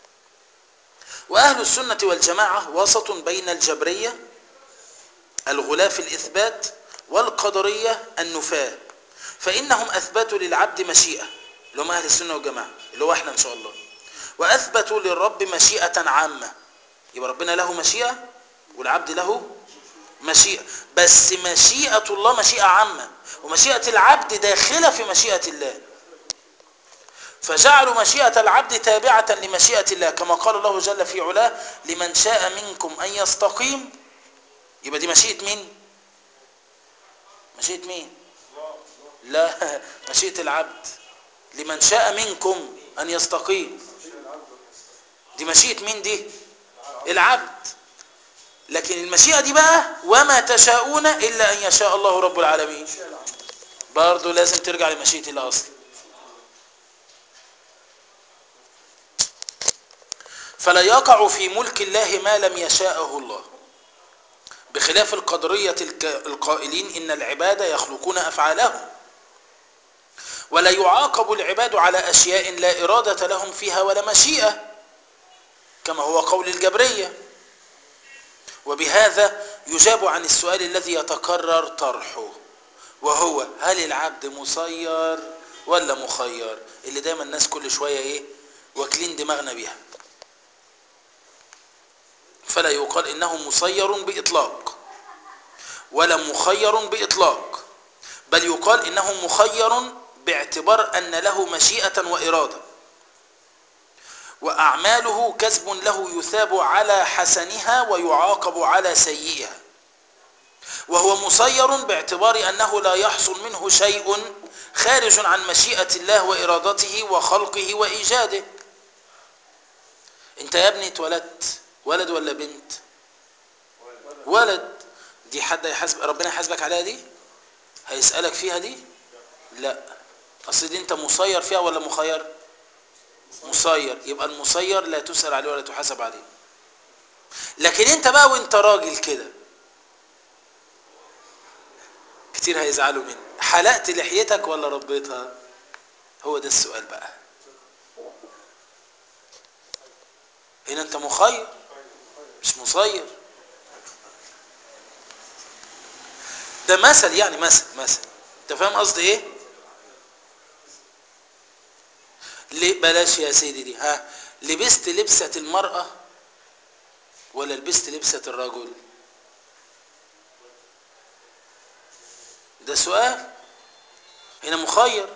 [SPEAKER 1] وأهل السنة والجماعة وسط بين الجبرية الغلاف الإثبات والقدرية النفاة فإنهم أثبتوا للعبد مشيئة اللي هم أهل السنة والجماعة اللي هو احنا إن شاء الله وأثبتوا للرب مشيئة عامة يبقى ربنا له مشيئة والعبد له مشيئة بس مشيئة الله مشيئة عامة ومشيئة العبد داخلة في مشيئة الله فجعلوا مشيئة العبد تابعة لمشيئة الله كما قال الله جل في علاه لمن شاء منكم أن يستقيم يبقى دي مشيئة مين مشيئة مين لا مشيئة العبد لمن شاء منكم أن يستقيم دي مشيئة مين دي العبد لكن المشيئة دي بقى وما تشاءون إلا أن يشاء الله رب العالمين برضو لازم ترجع لمشيئة الله أصلا فلا يقع في ملك الله ما لم يشاءه الله بخلاف القدرية القائلين إن العباد يخلقون أفعالهم ولا يعاقب العباد على أشياء لا إرادة لهم فيها ولا مشيئة كما هو قول الجبرية وبهذا يجاب عن السؤال الذي يتكرر طرحه وهو هل العبد مسير ولا مخير اللي دايما الناس كل شوية ايه واكلين دماغنا بيها فلا يقال انه مسير باطلاق ولا مخير باطلاق بل يقال انه مخير باعتبار ان له مشيئة واراده وأعماله كسب له يثاب على حسنها ويعاقب على سيئها وهو مسير باعتبار أنه لا يحصل منه شيء خارج عن مشيئة الله وإرادته وخلقه وإيجاده انت يا ابني اتولدت ولد ولا بنت ولد دي حد يحاسب ربنا يحاسبك عليها دي هيسألك فيها دي لا اصل دي انت مسير فيها ولا مخير مسير يبقى المسير لا تسأل عليه ولا تحاسب عليه لكن انت بقى وانت راجل كده كتير هيزعلوا مني حلقت لحيتك ولا ربيتها هو ده السؤال بقى هنا انت مخير مش مسير ده مثل يعني مثل مثل انت فاهم قصدي ايه ليه بلاش يا سيدي دي ها لبست لبسة المرأة ولا لبست لبسة الرجل ده سؤال هنا مخير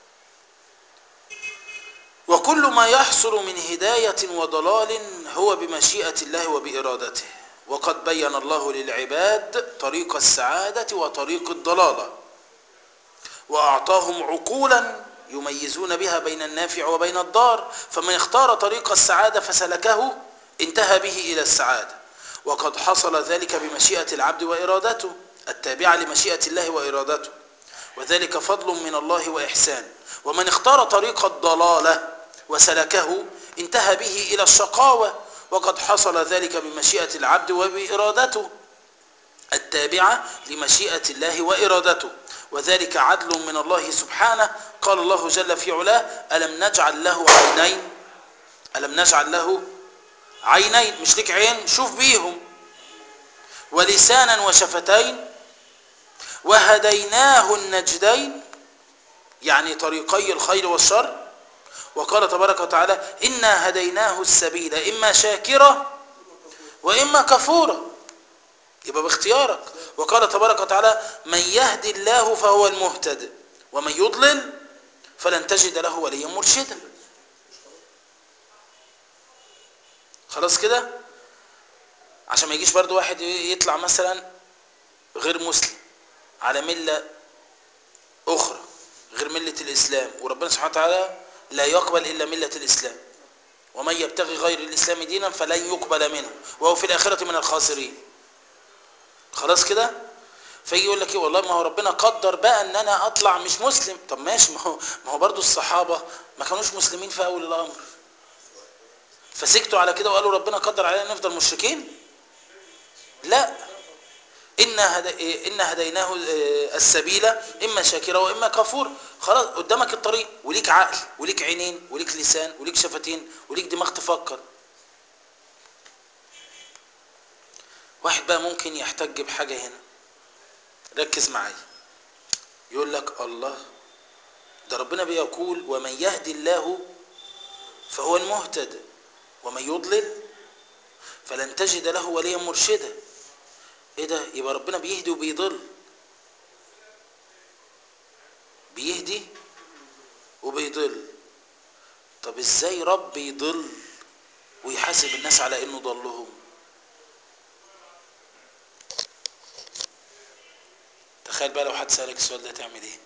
[SPEAKER 1] وكل ما يحصل من هداية وضلال هو بمشيئة الله وبإرادته وقد بين الله للعباد طريق السعادة وطريق الضلالة وأعطاهم عقولا يميزون بها بين النافع وبين الضار فمن اختار طريق السعادة فسلكه انتهى به إلى السعادة وقد حصل ذلك بمشيئة العبد وإرادته التابعة لمشيئة الله وإرادته وذلك فضل من الله وإحسان ومن اختار طريق الضلالة وسلكه انتهى به إلى الشقاوة وقد حصل ذلك بمشيئة العبد وبإرادته التابعة لمشيئة الله وإرادته وذلك عدل من الله سبحانه قال الله جل في علاه ألم نجعل له عينين ألم نجعل له عينين مش لك عين شوف بيهم ولسانا وشفتين وهديناه النجدين يعني طريقي الخير والشر وقال تبارك وتعالى إنا هديناه السبيل إما شاكرة وإما كفورة يبقى باختيارك وقال تبارك وتعالى من يهدي الله فهو المهتد ومن يضلل فلن تجد له وليا مرشدا خلاص كده عشان ما يجيش برضو واحد يطلع مثلا غير مسلم على ملة أخرى غير ملة الإسلام وربنا سبحانه وتعالى لا يقبل إلا ملة الإسلام ومن يبتغي غير الإسلام دينا فلن يقبل منه وهو في الآخرة من الخاسرين خلاص كده فيجي يقول لك ايه والله ما هو ربنا قدر بقى ان انا اطلع مش مسلم طب ماشي ما هو ما هو برضه الصحابه ما كانوش مسلمين في اول الامر فسكتوا على كده وقالوا ربنا قدر علينا نفضل مشركين لا إنا, هدي إنا هديناه السبيل إما شاكرا وإما كفور خلاص قدامك الطريق وليك عقل وليك عينين وليك لسان وليك شفتين وليك دماغ تفكر واحد بقى ممكن يحتج بحاجة هنا ركز معايا يقول لك الله ده ربنا بيقول ومن يهدي الله فهو المهتد ومن يضلل فلن تجد له وليا مرشدا ايه ده يبقى ربنا بيهدي وبيضل بيهدي وبيضل طب ازاي رب يضل ويحاسب الناس على انه ضلهم تخيل بقى لو حد سألك السؤال ده تعمل ايه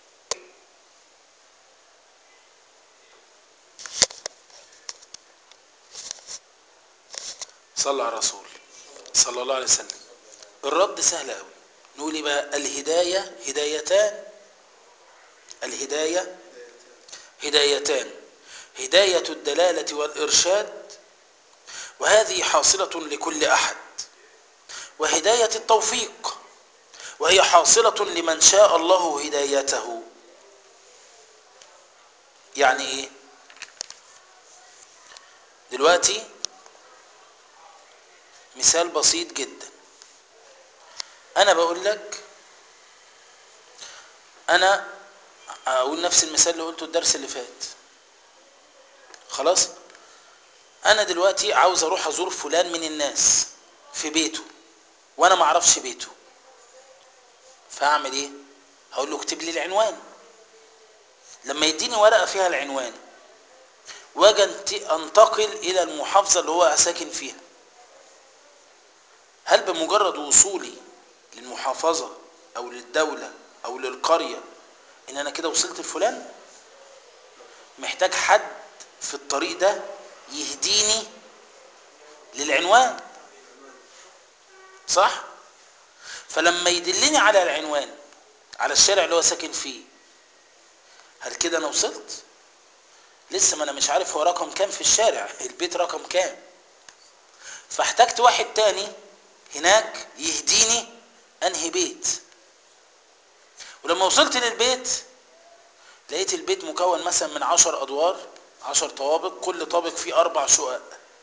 [SPEAKER 1] صلى على الرسول صلى الله عليه وسلم الرد سهل قوي نقول بقى الهداية هدايتان الهداية هدايتان هداية الدلالة والإرشاد وهذه حاصلة لكل أحد وهداية التوفيق وهي حاصلة لمن شاء الله هدايته يعني ايه دلوقتي مثال بسيط جدا انا بقول لك انا اقول نفس المثال اللي قلته الدرس اللي فات خلاص انا دلوقتي عاوز اروح ازور فلان من الناس في بيته وانا ما اعرفش بيته فاعمل ايه هقول له اكتب لي العنوان لما يديني ورقه فيها العنوان واجي انتقل الى المحافظه اللي هو ساكن فيها هل بمجرد وصولي للمحافظه او للدوله او للقريه ان انا كده وصلت لفلان محتاج حد في الطريق ده يهديني للعنوان صح فلما يدلني على العنوان على الشارع اللي هو ساكن فيه هل كده انا وصلت لسه ما انا مش عارف هو رقم كام في الشارع البيت رقم كام فاحتجت واحد تاني هناك يهديني انهي بيت ولما وصلت للبيت لقيت البيت مكون مثلا من عشر ادوار عشر طوابق كل طابق فيه اربع شقق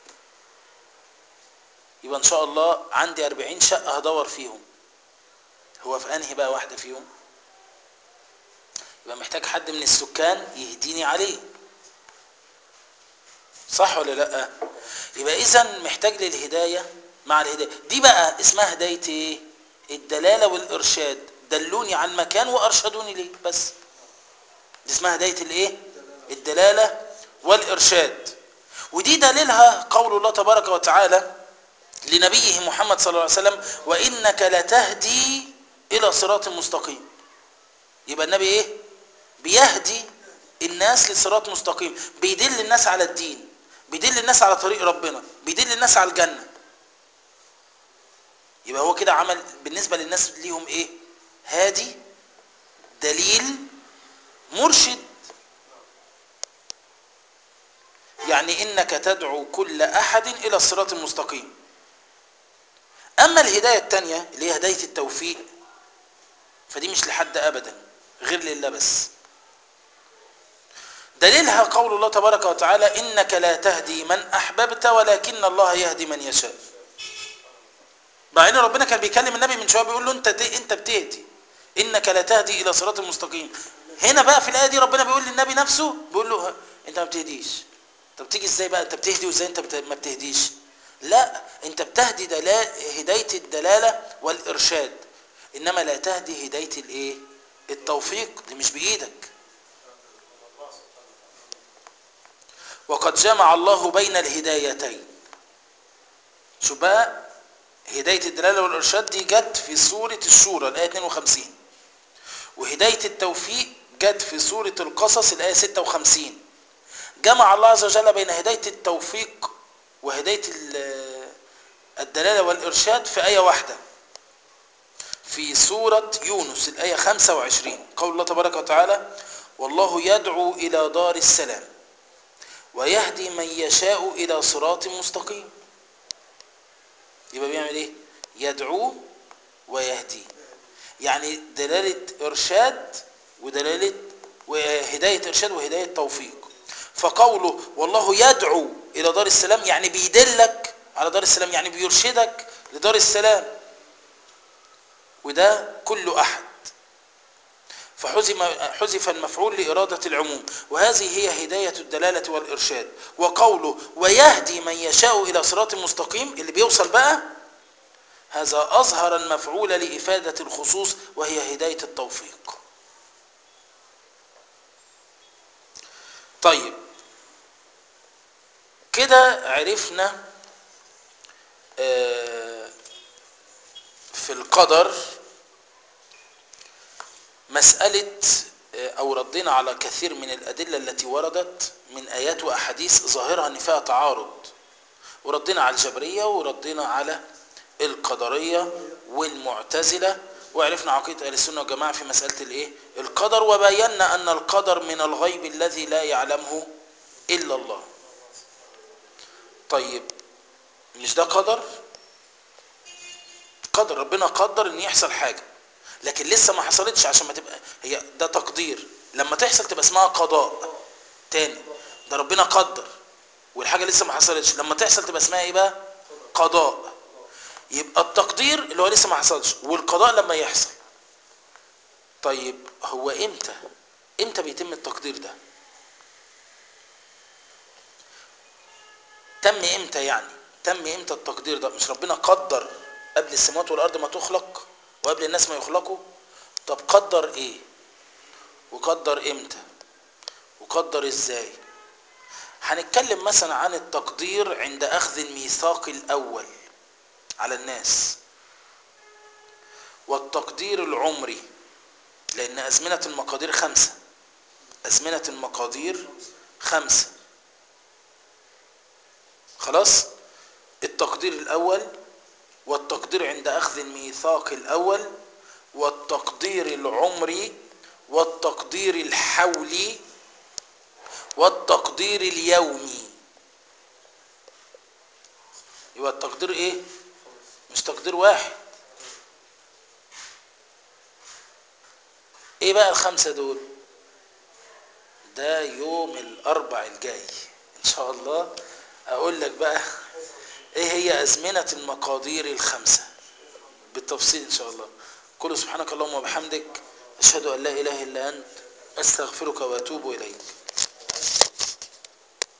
[SPEAKER 1] يبقى ان شاء الله عندي اربعين شقة هدور فيهم هو في انهي بقى واحدة فيهم يبقى محتاج حد من السكان يهديني عليه صح ولا لا يبقى اذا محتاج للهداية مع الهداية دي بقى اسمها هداية ايه الدلالة والارشاد دلوني عن مكان وارشدوني ليه بس دي اسمها هداية الايه الدلالة والارشاد ودي دليلها قول الله تبارك وتعالى لنبيه محمد صلى الله عليه وسلم وانك لتهدي الى صراط مستقيم يبقى النبي ايه بيهدي الناس لصراط مستقيم بيدل الناس على الدين بيدل الناس على طريق ربنا بيدل الناس على الجنة يبقى هو كده عمل بالنسبة للناس ليهم ايه هادي دليل مرشد يعني انك تدعو كل احد الى الصراط المستقيم اما الهداية التانية اللي هي هداية التوفيق فدي مش لحد ابدا غير لله بس دليلها قول الله تبارك وتعالى انك لا تهدي من احببت ولكن الله يهدي من يشاء مع ان ربنا كان بيكلم النبي من شويه بيقول له انت دي انت بتهدي انك لا تهدي الى صراط مستقيم هنا بقى في الايه دي ربنا بيقول للنبي نفسه بيقول له ها، انت ما بتهديش طب تيجي ازاي بقى انت بتهدي وازاي انت بت- ما بتهديش لا انت بتهدي دلال هدايه الدلاله والارشاد انما لا تهدي هدايه الايه التوفيق دي مش بايدك وقد جمع الله بين الهدايتين شو بقى هداية الدلالة والإرشاد دي جت في سورة الشورى الآية 52 وهداية التوفيق جت في سورة القصص الآية 56 جمع الله عز وجل بين هداية التوفيق وهداية ال- الدلالة والإرشاد في آية واحدة في سورة يونس الآية 25 قول الله تبارك وتعالى والله يدعو إلى دار السلام ويهدي من يشاء إلى صراط مستقيم يبقى بيعمل ايه يدعو ويهدي يعني دلالة إرشاد ودلالة وهداية إرشاد وهداية توفيق فقوله والله يدعو إلى دار السلام يعني بيدلك على دار السلام يعني بيرشدك لدار السلام وده كل أحد فحزم حذف المفعول لإرادة العموم وهذه هي هداية الدلالة والإرشاد وقوله ويهدي من يشاء إلى صراط مستقيم اللي بيوصل بقى هذا أظهر المفعول لإفادة الخصوص وهي هداية التوفيق طيب كده عرفنا آه، في القدر مسألة آه، أو ردينا على كثير من الأدلة التي وردت من آيات وأحاديث ظاهرها أن فيها تعارض وردينا على الجبرية وردينا على القدرية والمعتزلة وعرفنا عقيدة أهل السنة والجماعة في مسألة الإيه؟ القدر وبينا أن القدر من الغيب الذي لا يعلمه إلا الله طيب مش ده قدر قدر ربنا قدر ان يحصل حاجة لكن لسه ما حصلتش عشان ما تبقى هي ده تقدير لما تحصل تبقى اسمها قضاء تاني ده ربنا قدر والحاجة لسه ما حصلتش لما تحصل تبقى اسمها ايه بقى قضاء يبقى التقدير اللي هو لسه ما حصلش والقضاء لما يحصل طيب هو امتى امتى بيتم التقدير ده تم امتى يعني تم امتى التقدير ده مش ربنا قدر قبل السماوات والارض ما تخلق وقبل الناس ما يخلقوا طب قدر ايه وقدر امتى وقدر ازاي هنتكلم مثلا عن التقدير عند اخذ الميثاق الاول على الناس والتقدير العمري لان ازمنه المقادير خمسه ازمنه المقادير خمسه خلاص التقدير الأول والتقدير عند أخذ الميثاق الأول والتقدير العمري والتقدير الحولي والتقدير اليومي يبقى التقدير ايه مش تقدير واحد ايه بقى الخمسة دول ده يوم الاربع الجاي ان شاء الله اقول لك بقى ايه هي ازمنة المقادير الخمسة بالتفصيل ان شاء الله كل سبحانك اللهم وبحمدك اشهد ان لا اله الا انت استغفرك واتوب اليك